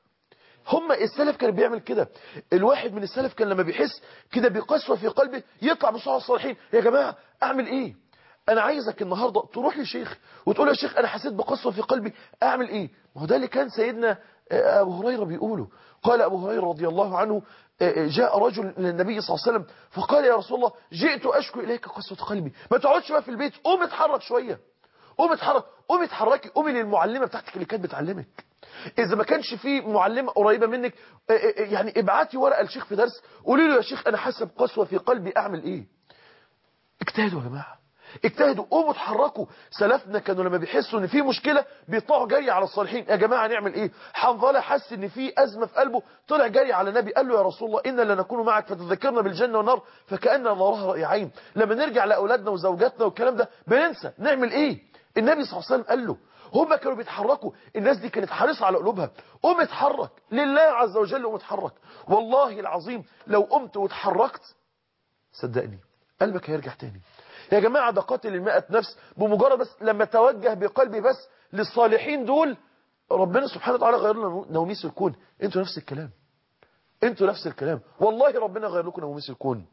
هم السلف كان بيعمل كده الواحد من السلف كان لما بيحس كده بقسوة في قلبه يطلع بصحة الصالحين يا جماعة اعمل ايه انا عايزك النهاردة تروح لشيخ وتقول يا شيخ انا حسيت بقسوة في قلبي اعمل ايه ما هو ده اللي كان سيدنا ابو هريرة بيقوله قال ابو هريرة رضي الله عنه جاء رجل للنبي صلى الله عليه وسلم فقال يا رسول الله جئت اشكو اليك قسوة قلبي ما تقعدش بقى في البيت قوم اتحرك شوية قوم اتحرك قوم اتحركي قومي للمعلمة بتاعتك اللي كانت بتعلمك اذا ما كانش في معلمة قريبة منك يعني ابعتي ورقة لشيخ في درس قولي له يا شيخ انا حاسه بقسوة في قلبي اعمل ايه اجتهدوا يا جماعه اجتهدوا قوموا اتحركوا سلفنا كانوا لما بيحسوا ان في مشكلة بيطلعوا جري على الصالحين يا جماعة نعمل ايه حنظله حس ان في ازمة في قلبه طلع جري على النبي قال له يا رسول الله إنا لنكون معك فتذكرنا بالجنة والنار فكأن نظرها رأي عين لما نرجع لأولادنا وزوجاتنا والكلام ده بننسى نعمل ايه النبي صلى الله عليه وسلم قال له هم كانوا بيتحركوا الناس دي كانت حريصة على قلوبها قوم اتحرك لله عز وجل قوم اتحرك والله العظيم لو قمت واتحركت صدقني قلبك هيرجع تاني يا جماعة ده قاتل المئة نفس بمجرد بس لما توجه بقلبي بس للصالحين دول ربنا سبحانه وتعالى غير لنا نوميس الكون انتوا نفس الكلام انتوا نفس الكلام والله ربنا غير لكم نوميس الكون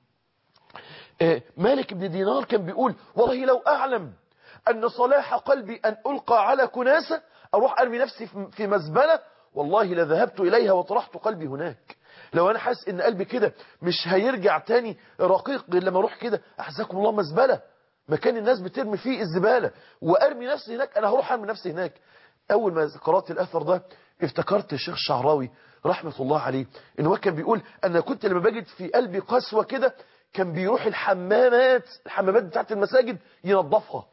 آه مالك بن دينار كان بيقول والله لو أعلم أن صلاح قلبي أن ألقى على كناسة أروح أرمي نفسي في مزبلة والله لذهبت إليها وطرحت قلبي هناك لو انا حاسس ان قلبي كده مش هيرجع تاني رقيق غير لما اروح كده احزاكم الله مزبله مكان الناس بترمي فيه الزباله وارمي نفسي هناك انا هروح ارمي نفسي هناك اول ما قرات الاثر ده افتكرت الشيخ الشعراوي رحمه الله عليه ان هو كان بيقول انا كنت لما بجد في قلبي قسوه كده كان بيروح الحمامات الحمامات بتاعت المساجد ينظفها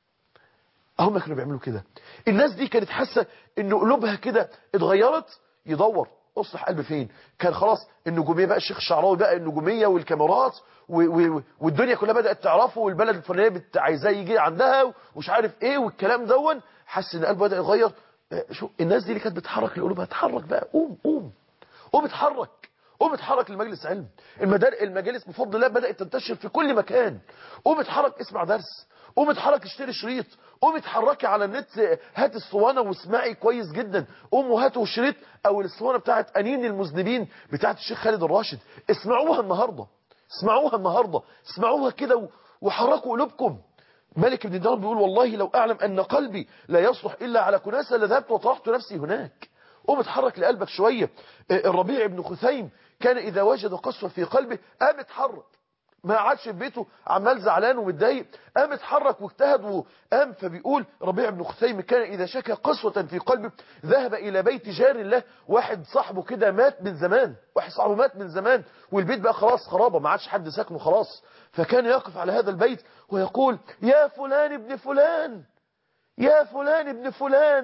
هم كانوا بيعملوا كده الناس دي كانت حاسه ان قلوبها كده اتغيرت يدور اصلح قلبي فين كان خلاص النجوميه بقى الشيخ الشعراوي بقى النجوميه والكاميرات والدنيا كلها بدات تعرفه والبلد الفلانيه عايزاه يجي عندها ومش عارف ايه والكلام دون حس ان قلبه بدا يتغير شو الناس دي اللي كانت بتحرك لقلوبها اتحرك بقى قوم قوم قوم اتحرك قوم اتحرك لمجلس علم المدار المجالس بفضل الله بدات تنتشر في كل مكان قوم اتحرك اسمع درس قوم اتحرك اشتري شريط قوم اتحركي على النت هات الصوانه واسمعي كويس جدا قوم وهاتوا الشريط او الصوانه بتاعت انين المذنبين بتاعت الشيخ خالد الراشد اسمعوها النهارده اسمعوها النهارده اسمعوها كده وحركوا قلوبكم ملك بن دينار بيقول والله لو اعلم ان قلبي لا يصلح الا على كناسه لذهبت وطرحت نفسي هناك قوم اتحرك لقلبك شويه الربيع بن خثيم كان اذا وجد قسوه في قلبه قام اتحرك ما قعدش في بيته عمال زعلان ومتضايق قام اتحرك واجتهد وقام فبيقول ربيع بن خثيم كان إذا شكى قسوة في قلبه ذهب إلى بيت جار له واحد صاحبه كده مات من زمان واحد صاحبه مات من زمان والبيت بقى خلاص خرابة ما عادش حد ساكنه خلاص فكان يقف على هذا البيت ويقول يا فلان ابن فلان يا فلان ابن فلان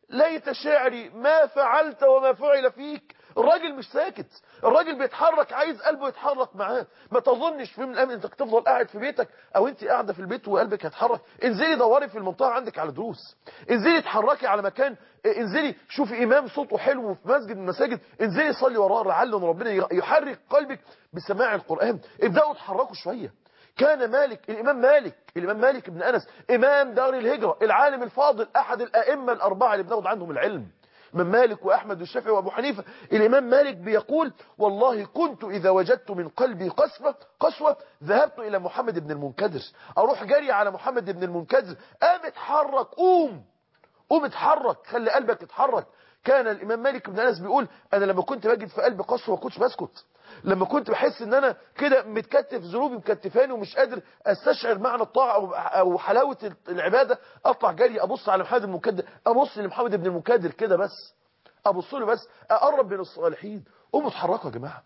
ليت شعري ما فعلت وما فعل فيك الراجل مش ساكت الراجل بيتحرك عايز قلبه يتحرك معاه ما تظنش في من الامن انك تفضل قاعد في بيتك او انت قاعده في البيت وقلبك هيتحرك انزلي دوري في المنطقه عندك على دروس انزلي اتحركي على مكان انزلي شوفي امام صوته حلو في مسجد من المساجد انزلي صلي وراه لعل ان ربنا يحرك قلبك بسماع القران ابداوا اتحركوا شويه كان مالك الإمام مالك الإمام مالك بن أنس إمام دار الهجرة العالم الفاضل أحد الأئمة الأربعة اللي بناخد عنهم العلم من مالك وأحمد والشافعي وأبو حنيفة الإمام مالك بيقول والله كنت إذا وجدت من قلبي قسوة قسوة ذهبت إلى محمد بن المنكدر أروح جري على محمد بن المنكدر قام اتحرك قوم قوم اتحرك خلي قلبك يتحرك كان الإمام مالك بن أنس بيقول أنا لما كنت بجد في قلبي قسوة ما كنتش بسكت لما كنت بحس ان انا كده متكتف ذنوبي مكتفاني ومش قادر استشعر معنى الطاعه او او حلاوه العباده اطلع جري ابص على محمد المكدر ابص لمحمد بن المكدر كده بس ابص له بس اقرب من الصالحين قوموا اتحركوا يا جماعه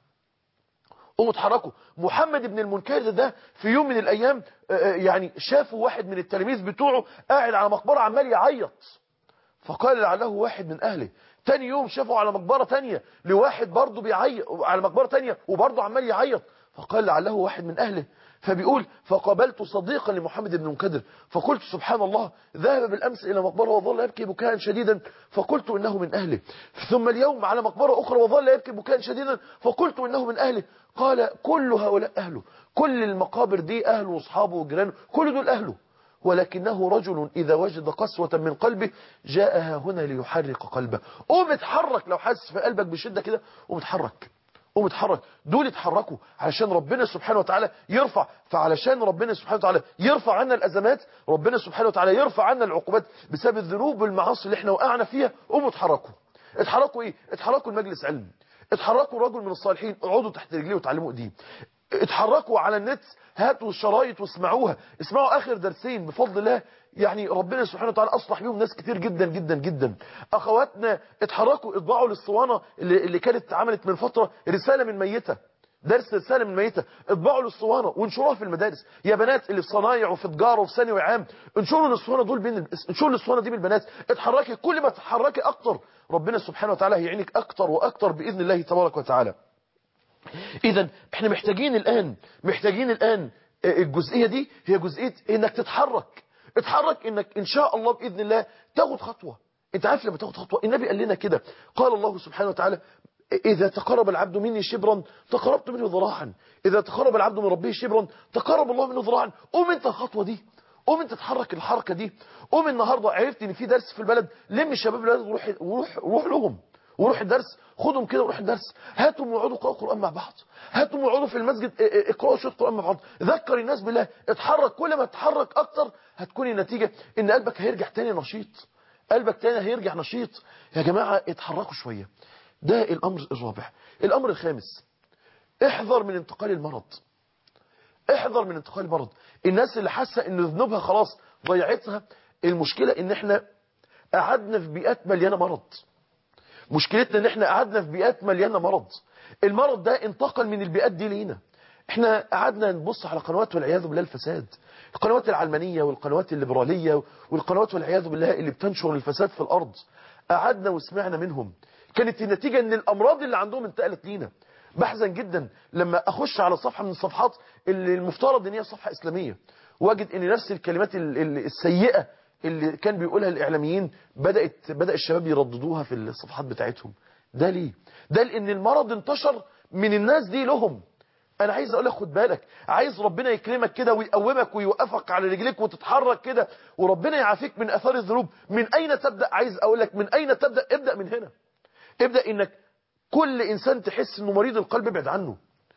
قوموا اتحركوا محمد بن المنكدر ده في يوم من الايام يعني شافوا واحد من التلاميذ بتوعه قاعد على مقبره عمال يعيط فقال لعله واحد من اهله تاني يوم شافوا على مقبرة تانية لواحد برضه بيعيط على مقبرة تانية وبرضه عمال يعيط فقال لعله واحد من أهله فبيقول فقابلت صديقا لمحمد بن منكدر فقلت سبحان الله ذهب بالأمس إلى مقبرة وظل يبكي بكاء شديدا فقلت إنه من أهله ثم اليوم على مقبرة أخرى وظل يبكي بكاء شديدا فقلت إنه من أهله قال كل هؤلاء أهله كل المقابر دي أهله وأصحابه وجيرانه كل دول أهله ولكنه رجل إذا وجد قسوة من قلبه جاءها هنا ليحرك قلبه قوم اتحرك لو حاسس في قلبك بشدة كده قوم اتحرك قوم اتحرك دول اتحركوا علشان ربنا سبحانه وتعالى يرفع فعلشان ربنا سبحانه وتعالى يرفع عنا الأزمات ربنا سبحانه وتعالى يرفع عنا العقوبات بسبب الذنوب والمعاصي اللي احنا وقعنا فيها قوموا اتحركوا اتحركوا ايه اتحركوا المجلس علم اتحركوا رجل من الصالحين اقعدوا تحت رجليه وتعلموا ايديه اتحركوا على النت هاتوا الشرايط واسمعوها اسمعوا اخر درسين بفضل الله يعني ربنا سبحانه وتعالى اصلح بيهم ناس كتير جدا جدا جدا اخواتنا اتحركوا اطبعوا للصوانه اللي, اللي كانت عملت من فتره رساله من ميته درس رساله من ميته اطبعوا للصوانه وانشروها في المدارس يا بنات اللي في صنايع وفي تجاره وفي ثانوي عام انشروا للصوانه دول بين انشروا للصوانه دي بالبنات اتحركي كل ما تتحركي اكتر ربنا سبحانه وتعالى هيعينك اكتر واكتر باذن الله تبارك وتعالى اذا احنا محتاجين الان محتاجين الان الجزئية دي هي جزئية انك تتحرك اتحرك انك ان شاء الله باذن الله تاخد خطوة انت عارف لما تاخد خطوة النبي قال لنا كده قال الله سبحانه وتعالى إذا تقرب العبد مني شبرا تقربت منه ذراعا إذا تقرب العبد من ربه شبرا تقرب الله منه ذراعا قوم انت الخطوة دي قوم انت تتحرك الحركة دي قوم النهاردة عرفت ان في درس في البلد لم الشباب البلد وروح, وروح, وروح لهم وروح الدرس خدهم كده وروح الدرس هاتهم وقعدوا اقرأوا قرآن مع بعض هاتهم وقعدوا في المسجد اقرأوا شوية قرآن مع بعض ذكر الناس بالله اتحرك كل ما تتحرك اكتر هتكون النتيجة ان قلبك هيرجع تاني نشيط قلبك تاني هيرجع نشيط يا جماعة اتحركوا شوية ده الامر الرابع الامر الخامس احذر من انتقال المرض احذر من انتقال المرض الناس اللي حاسة ان ذنوبها خلاص ضيعتها المشكلة ان احنا قعدنا في بيئات مليانة مرض مشكلتنا ان احنا قعدنا في بيئات مليانة مرض المرض ده انتقل من البيئات دي لينا احنا قعدنا نبص على قنوات والعياذ بالله الفساد القنوات العلمانية والقنوات الليبرالية والقنوات والعياذ بالله اللي بتنشر الفساد في الارض قعدنا وسمعنا منهم كانت النتيجة ان الامراض اللي عندهم انتقلت لينا بحزن جدا لما اخش على صفحة من الصفحات اللي المفترض ان هي صفحة اسلامية واجد ان نفس الكلمات السيئة اللي كان بيقولها الإعلاميين بدأت بدأ الشباب يرددوها في الصفحات بتاعتهم ده ليه ده لأن المرض انتشر من الناس دي لهم أنا عايز أقول لك خد بالك عايز ربنا يكرمك كده ويقومك ويوقفك على رجليك وتتحرك كده وربنا يعافيك من أثار الذنوب من أين تبدأ عايز أقول لك من أين تبدأ ابدأ من هنا ابدأ إنك كل إنسان تحس إنه مريض القلب ابعد عنه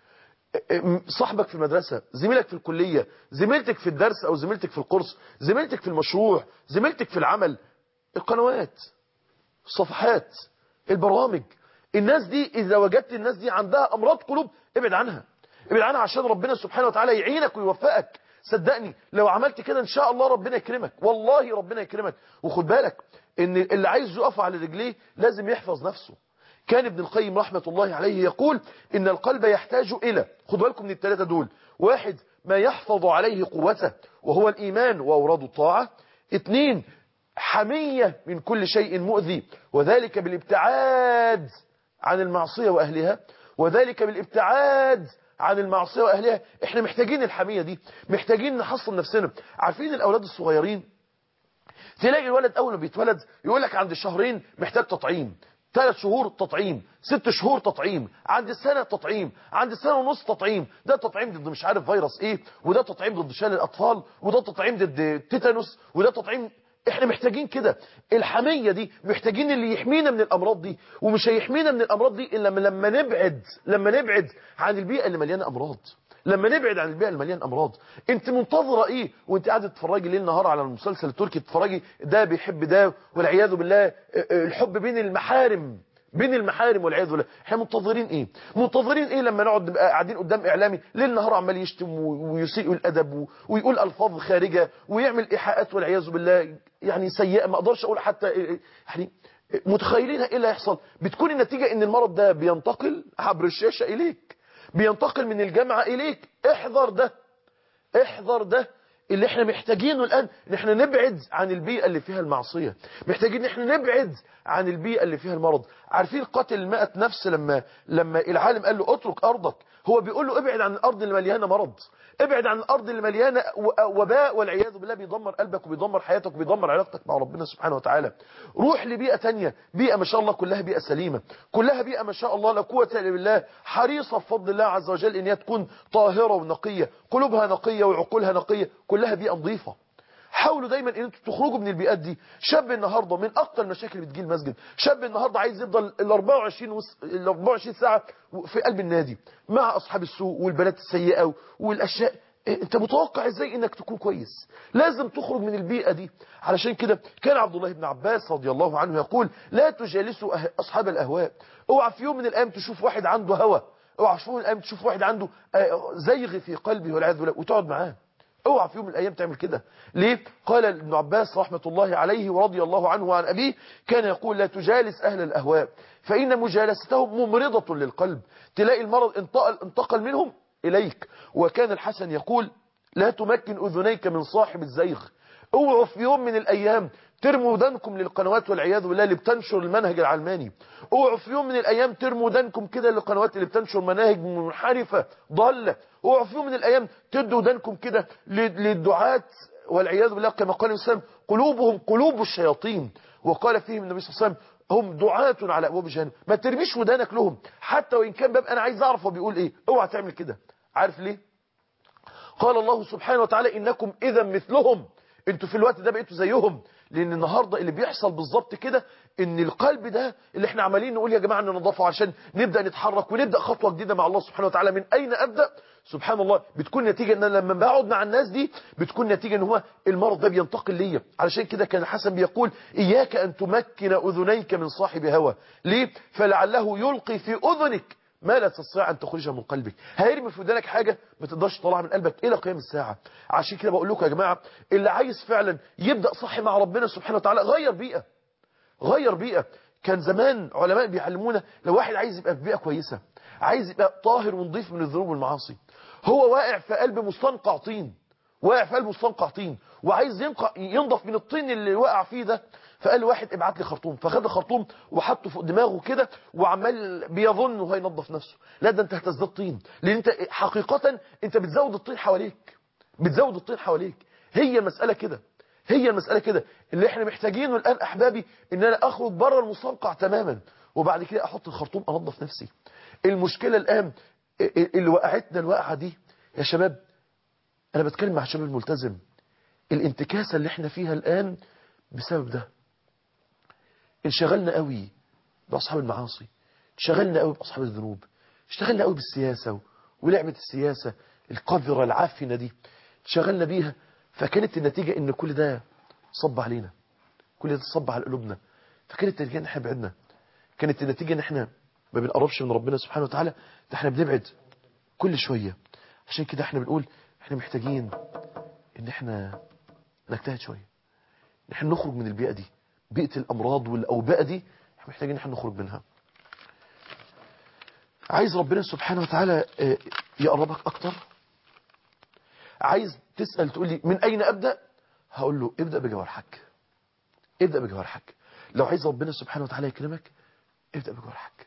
صاحبك في المدرسة زميلك في الكلية زميلتك في الدرس أو زميلتك في القرص زميلتك في المشروع زميلتك في العمل القنوات الصفحات البرامج الناس دي إذا وجدت الناس دي عندها أمراض قلوب ابعد عنها ابعد عنها عشان ربنا سبحانه وتعالى يعينك ويوفقك صدقني لو عملت كده ان شاء الله ربنا يكرمك والله ربنا يكرمك وخد بالك ان اللي عايز يقف على رجليه لازم يحفظ نفسه كان ابن القيم رحمة الله عليه يقول إن القلب يحتاج إلى خد بالكم من الثلاثة دول واحد ما يحفظ عليه قوته وهو الإيمان وأوراد الطاعة اثنين حمية من كل شيء مؤذي وذلك بالابتعاد عن المعصية وأهلها وذلك بالابتعاد عن المعصية وأهلها احنا محتاجين الحمية دي محتاجين نحصن نفسنا عارفين الأولاد الصغيرين تلاقي الولد أول ما بيتولد يقول لك عند الشهرين محتاج تطعيم ثلاث شهور تطعيم ست شهور تطعيم عند السنة تطعيم عند السنة ونص تطعيم ده تطعيم ضد مش عارف فيروس ايه وده تطعيم ضد شلل الأطفال وده تطعيم ضد تيتانوس وده تطعيم احنا محتاجين كده الحمية دي محتاجين اللي يحمينا من الامراض دي ومش هيحمينا من الامراض دي الا لما نبعد لما نبعد عن البيئة اللي مليانة امراض لما نبعد عن البيئة اللي مليانة امراض انت منتظرة ايه وانت قاعده تتفرجي ليل نهار على المسلسل التركي تتفرجي ده بيحب ده والعياذ بالله الحب بين المحارم بين المحارم والعياذ بالله احنا منتظرين ايه منتظرين ايه لما نقعد نبقى قاعدين قدام اعلامي ليل نهار عمال يشتم ويسيء الادب ويقول الفاظ خارجه ويعمل ايحاءات والعياذ بالله يعني سيئه ما اقدرش اقول حتى يعني متخيلين ايه اللي هيحصل بتكون النتيجه ان المرض ده بينتقل عبر الشاشه اليك بينتقل من الجامعه اليك احذر ده احذر ده اللي احنا محتاجينه الآن ان احنا نبعد عن البيئة اللي فيها المعصية محتاجين ان احنا نبعد عن البيئة اللي فيها المرض عارفين قاتل المائة نفس لما لما العالم قال له اترك أرضك هو بيقول له ابعد عن الأرض اللي مليانة مرض ابعد عن الأرض اللي مليانة وباء والعياذ بالله بيدمر قلبك وبيدمر حياتك وبيدمر علاقتك مع ربنا سبحانه وتعالى روح لبيئة تانية بيئة ما شاء الله كلها بيئة سليمة كلها بيئة ما شاء الله لا قوة إلا بالله حريصة بفضل الله عز وجل ان هي تكون طاهرة ونقية قلوبها نقية وعقولها نقية كلها بيئة نظيفة حاولوا دايما ان انتوا تخرجوا من البيئات دي شاب النهارده من اكتر المشاكل اللي بتجي المسجد شاب النهارده عايز يفضل ال 24 وس... ال 24 ساعه في قلب النادي مع اصحاب السوق والبنات السيئه والاشياء انت متوقع ازاي انك تكون كويس لازم تخرج من البيئة دي علشان كده كان عبد الله بن عباس رضي الله عنه يقول لا تجالسوا أه... اصحاب الاهواء اوعى في يوم من الايام تشوف واحد عنده هوى اوعى في يوم من الايام تشوف واحد عنده زيغ في قلبه والعياذ بالله وتقعد معاه اوعى في يوم من الايام تعمل كده ليه قال ابن عباس رحمة الله عليه ورضي الله عنه وعن ابيه كان يقول لا تجالس اهل الاهواء فان مجالستهم ممرضة للقلب تلاقي المرض انتقل, انتقل منهم اليك وكان الحسن يقول لا تمكن اذنيك من صاحب الزيغ اوعوا في يوم من الايام ترموا ودانكم للقنوات والعياذ بالله اللي بتنشر المنهج العلماني اوعوا في يوم من الايام ترموا ودانكم كده للقنوات اللي بتنشر مناهج منحرفه ضاله اوعوا في يوم من الايام تدوا ودانكم كده للدعاة والعياذ بالله كما قال الاسلام قلوبهم قلوب الشياطين وقال فيهم النبي صلى الله عليه وسلم هم دعاة على ابواب جهنم ما ترميش ودانك لهم حتى وان كان باب انا عايز اعرف هو بيقول ايه اوعى تعمل كده عارف ليه قال الله سبحانه وتعالى انكم اذا مثلهم انتوا في الوقت ده بقيتوا زيهم لان النهاردة اللي بيحصل بالظبط كده ان القلب ده اللي احنا عمالين نقول يا جماعة ننظفه عشان نبدأ نتحرك ونبدأ خطوة جديدة مع الله سبحانه وتعالى من اين ابدأ سبحان الله بتكون نتيجة ان أنا لما بقعد مع الناس دي بتكون نتيجة ان هو المرض ده بينتقل ليا علشان كده كان الحسن بيقول اياك ان تمكن اذنيك من صاحب هوى ليه فلعله يلقي في اذنك ما لا تستطيع أن تخرجها من قلبك هيرمي في ودانك حاجة ما تقدرش تطلعها من قلبك إلى قيام الساعة عشان كده بقول لكم يا جماعة اللي عايز فعلا يبدأ صح مع ربنا سبحانه وتعالى غير بيئة غير بيئة كان زمان علماء بيعلمونا لو واحد عايز يبقى في بيئة كويسة عايز يبقى طاهر ونظيف من الذنوب والمعاصي هو واقع في قلب مستنقع طين واقع في قلب مستنقع طين وعايز ينقع ينضف من الطين اللي وقع فيه ده فقال له واحد ابعت لي خرطوم فخد الخرطوم وحطه فوق دماغه كده وعمال بيظن انه هينظف نفسه لا ده انت هتزداد طين لان انت حقيقة انت بتزود الطين حواليك بتزود الطين حواليك هي المسألة كده هي المسألة كده اللي احنا محتاجينه الآن أحبابي ان انا اخرج بره المستنقع تماما وبعد كده احط الخرطوم انظف نفسي المشكلة الآن اللي وقعتنا الوقعة دي يا شباب انا بتكلم مع شباب الملتزم الانتكاسة اللي احنا فيها الآن بسبب ده انشغلنا قوي بأصحاب المعاصي انشغلنا قوي بأصحاب الذنوب اشتغلنا قوي بالسياسة ولعبة السياسة القذرة العافنة دي انشغلنا بيها فكانت النتيجة ان كل ده صب علينا كل ده صب على قلوبنا فكانت النتيجة ان احنا بعدنا كانت النتيجة ان احنا ما بنقربش من ربنا سبحانه وتعالى ده احنا بنبعد كل شوية عشان كده احنا بنقول احنا محتاجين ان احنا نجتهد شوية ان احنا نخرج من البيئة دي بيئة الأمراض والأوبئة دي احنا محتاجين احنا نخرج منها عايز ربنا سبحانه وتعالى يقربك أكتر عايز تسأل تقول لي من أين أبدأ هقول له ابدأ بجوارحك ابدأ بجوارحك لو عايز ربنا سبحانه وتعالى يكرمك ابدأ بجوارحك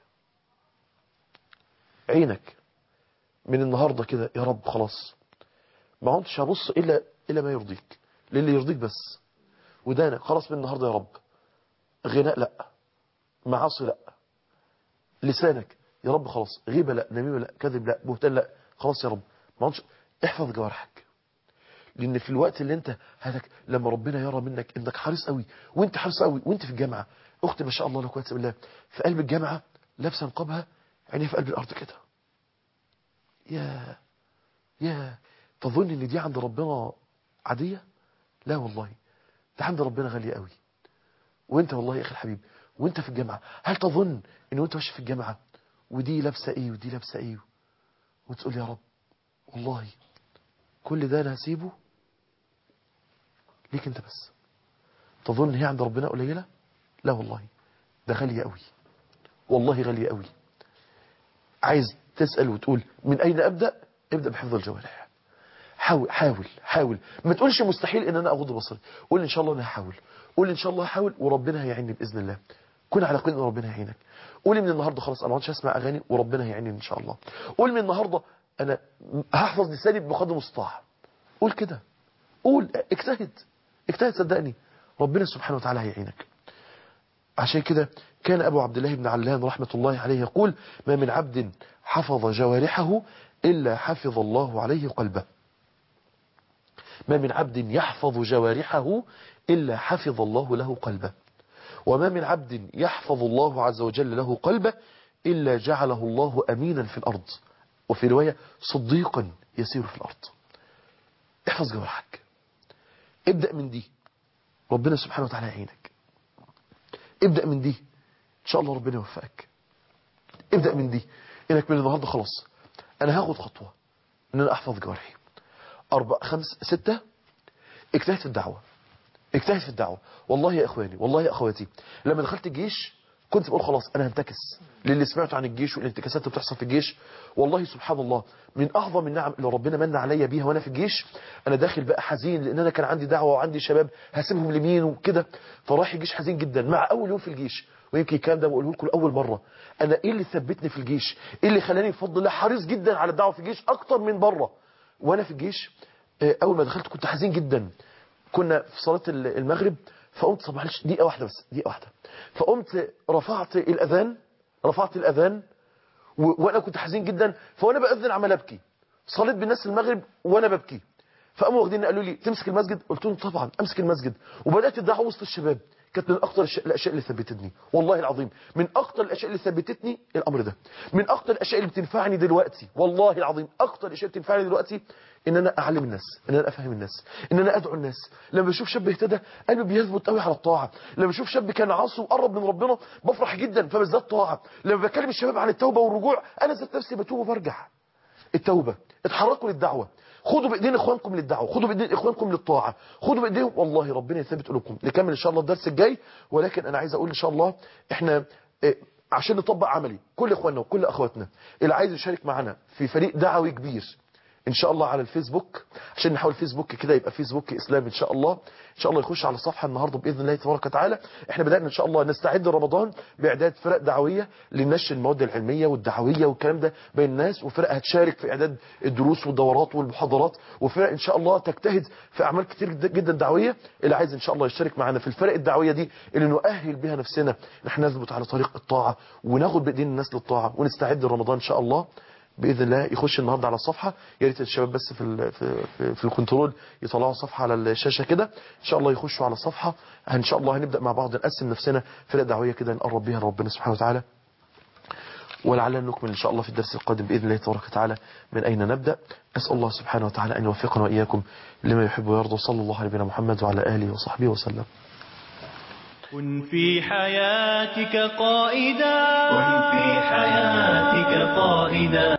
عينك من النهاردة كده يا رب خلاص ما عدتش هبص إلا, إلا ما يرضيك للي يرضيك بس ودانك خلاص من النهاردة يا رب غناء لا معاصي لا لسانك يا رب خلاص غيبة لا نميمة لا كذب لا بهتان لا خلاص يا رب ما عدتش احفظ جوارحك لان في الوقت اللي انت هذاك لما ربنا يرى منك انك حريص قوي وانت حريص قوي وانت في الجامعه اختي ما شاء الله لا قوه الا بالله في قلب الجامعه لابسه نقابها عينيها في قلب الارض كده يا يا تظن ان دي عند ربنا عاديه لا والله ده عند ربنا غاليه قوي وانت والله يا اخي الحبيب وانت في الجامعه هل تظن ان وانت ماشي في الجامعه ودي لابسه ايه ودي لابسه ايه وتقول يا رب والله كل ده انا هسيبه ليك انت بس تظن هي عند ربنا قليله لا والله ده غاليه قوي والله غاليه قوي عايز تسال وتقول من اين ابدا ابدا بحفظ الجوارح حاول حاول حاول ما تقولش مستحيل ان انا اغض بصري قول ان شاء الله انا هحاول قول ان شاء الله هحاول وربنا هيعيني باذن الله كن على يقين ان ربنا هيعينك قول من النهارده خلاص انا ما عادش اسمع اغاني وربنا هيعيني ان شاء الله قول من النهارده انا هحفظ لساني بقدر المستطاع قول كده قول اجتهد اجتهد صدقني ربنا سبحانه وتعالى هيعينك عشان كده كان أبو عبد الله بن علان رحمة الله عليه يقول ما من عبد حفظ جوارحه إلا حفظ الله عليه قلبه ما من عبد يحفظ جوارحه إلا حفظ الله له قلبه وما من عبد يحفظ الله عز وجل له قلبه إلا جعله الله أمينا في الأرض وفي رواية صديقا يسير في الأرض احفظ جوارحك ابدأ من دي ربنا سبحانه وتعالى يعينك ابدأ من دي ان شاء الله ربنا يوفقك ابدأ من دي انك من النهاردة خلاص انا هاخد خطوة ان انا احفظ جوارحي اربع خمس ستة اجتهد في الدعوة اجتهد في الدعوة والله يا اخواني والله يا اخواتي لما دخلت الجيش كنت بقول خلاص انا هنتكس للي سمعته عن الجيش والانتكاسات اللي بتحصل في الجيش والله سبحان الله من اعظم النعم اللي ربنا من عليا بيها وانا في الجيش انا داخل بقى حزين لان انا كان عندي دعوه وعندي شباب هسيبهم لمين وكده فرايح الجيش حزين جدا مع اول يوم في الجيش ويمكن الكلام ده بقوله لكم لاول مره انا ايه اللي ثبتني في الجيش ايه اللي خلاني بفضل الله حريص جدا على الدعوه في الجيش اكتر من بره وانا في الجيش اول ما دخلت كنت حزين جدا كنا في صلاه المغرب فقمت طب معلش دقيقه واحده بس دقيقه واحده فقمت رفعت الاذان رفعت الاذان و... وانا كنت حزين جدا فوانا باذن عمال ابكي صليت بالناس المغرب وانا ببكي فقاموا واخدين قالوا لي تمسك المسجد قلت لهم طبعا امسك المسجد وبدات الدعوه وسط الشباب كانت من اكتر الاشياء اللي ثبتتني والله العظيم من اكتر الاشياء اللي ثبتتني الامر ده من اكتر الاشياء اللي بتنفعني دلوقتي والله العظيم اكتر الاشياء اللي بتنفعني دلوقتي ان انا اعلم الناس ان انا افهم الناس ان انا ادعو الناس لما بشوف شاب اهتدى قلبي بيثبت قوي على الطاعه لما بشوف شاب كان عاصي وقرب من ربنا بفرح جدا فبزداد طاعه لما بكلم الشباب عن التوبه والرجوع انا ذات نفسي بتوب وبرجع التوبه اتحركوا للدعوه خدوا بايدين اخوانكم للدعوه خدوا بايدين اخوانكم للطاعه خدوا بايديهم والله ربنا يثبت قلوبكم نكمل ان شاء الله الدرس الجاي ولكن انا عايز اقول ان شاء الله احنا إيه عشان نطبق عملي كل اخواننا وكل اخواتنا اللي عايز يشارك معنا في فريق دعوي كبير ان شاء الله على الفيسبوك عشان نحاول فيسبوك كده يبقى فيسبوك اسلام ان شاء الله ان شاء الله يخش على الصفحه النهارده باذن الله تبارك وتعالى احنا بدانا ان شاء الله نستعد لرمضان باعداد فرق دعويه لنشر المواد العلميه والدعويه والكلام ده بين الناس وفرق هتشارك في اعداد الدروس والدورات والمحاضرات وفرق ان شاء الله تجتهد في اعمال كتير جدا دعويه اللي عايز ان شاء الله يشترك معنا في الفرق الدعويه دي اللي نؤهل بها نفسنا ان احنا نثبت على طريق الطاعه وناخد بايدين الناس للطاعه ونستعد لرمضان ان شاء الله باذن الله يخش النهارده على الصفحه يا ريت الشباب بس في ال في في, في الكنترول يطلعوا الصفحه على الشاشه كده ان شاء الله يخشوا على الصفحه ان شاء الله هنبدا مع بعض نقسم نفسنا فرق دعويه كده نقرب بيها لربنا سبحانه وتعالى ولعلنا نكمل إن شاء الله في الدرس القادم بإذن الله تبارك وتعالى من أين نبدأ أسأل الله سبحانه وتعالى أن يوفقنا وإياكم لما يحب ويرضى صلى الله على نبينا محمد وعلى آله وصحبه وسلم كن في حياتك قائدا كن في حياتك قائدا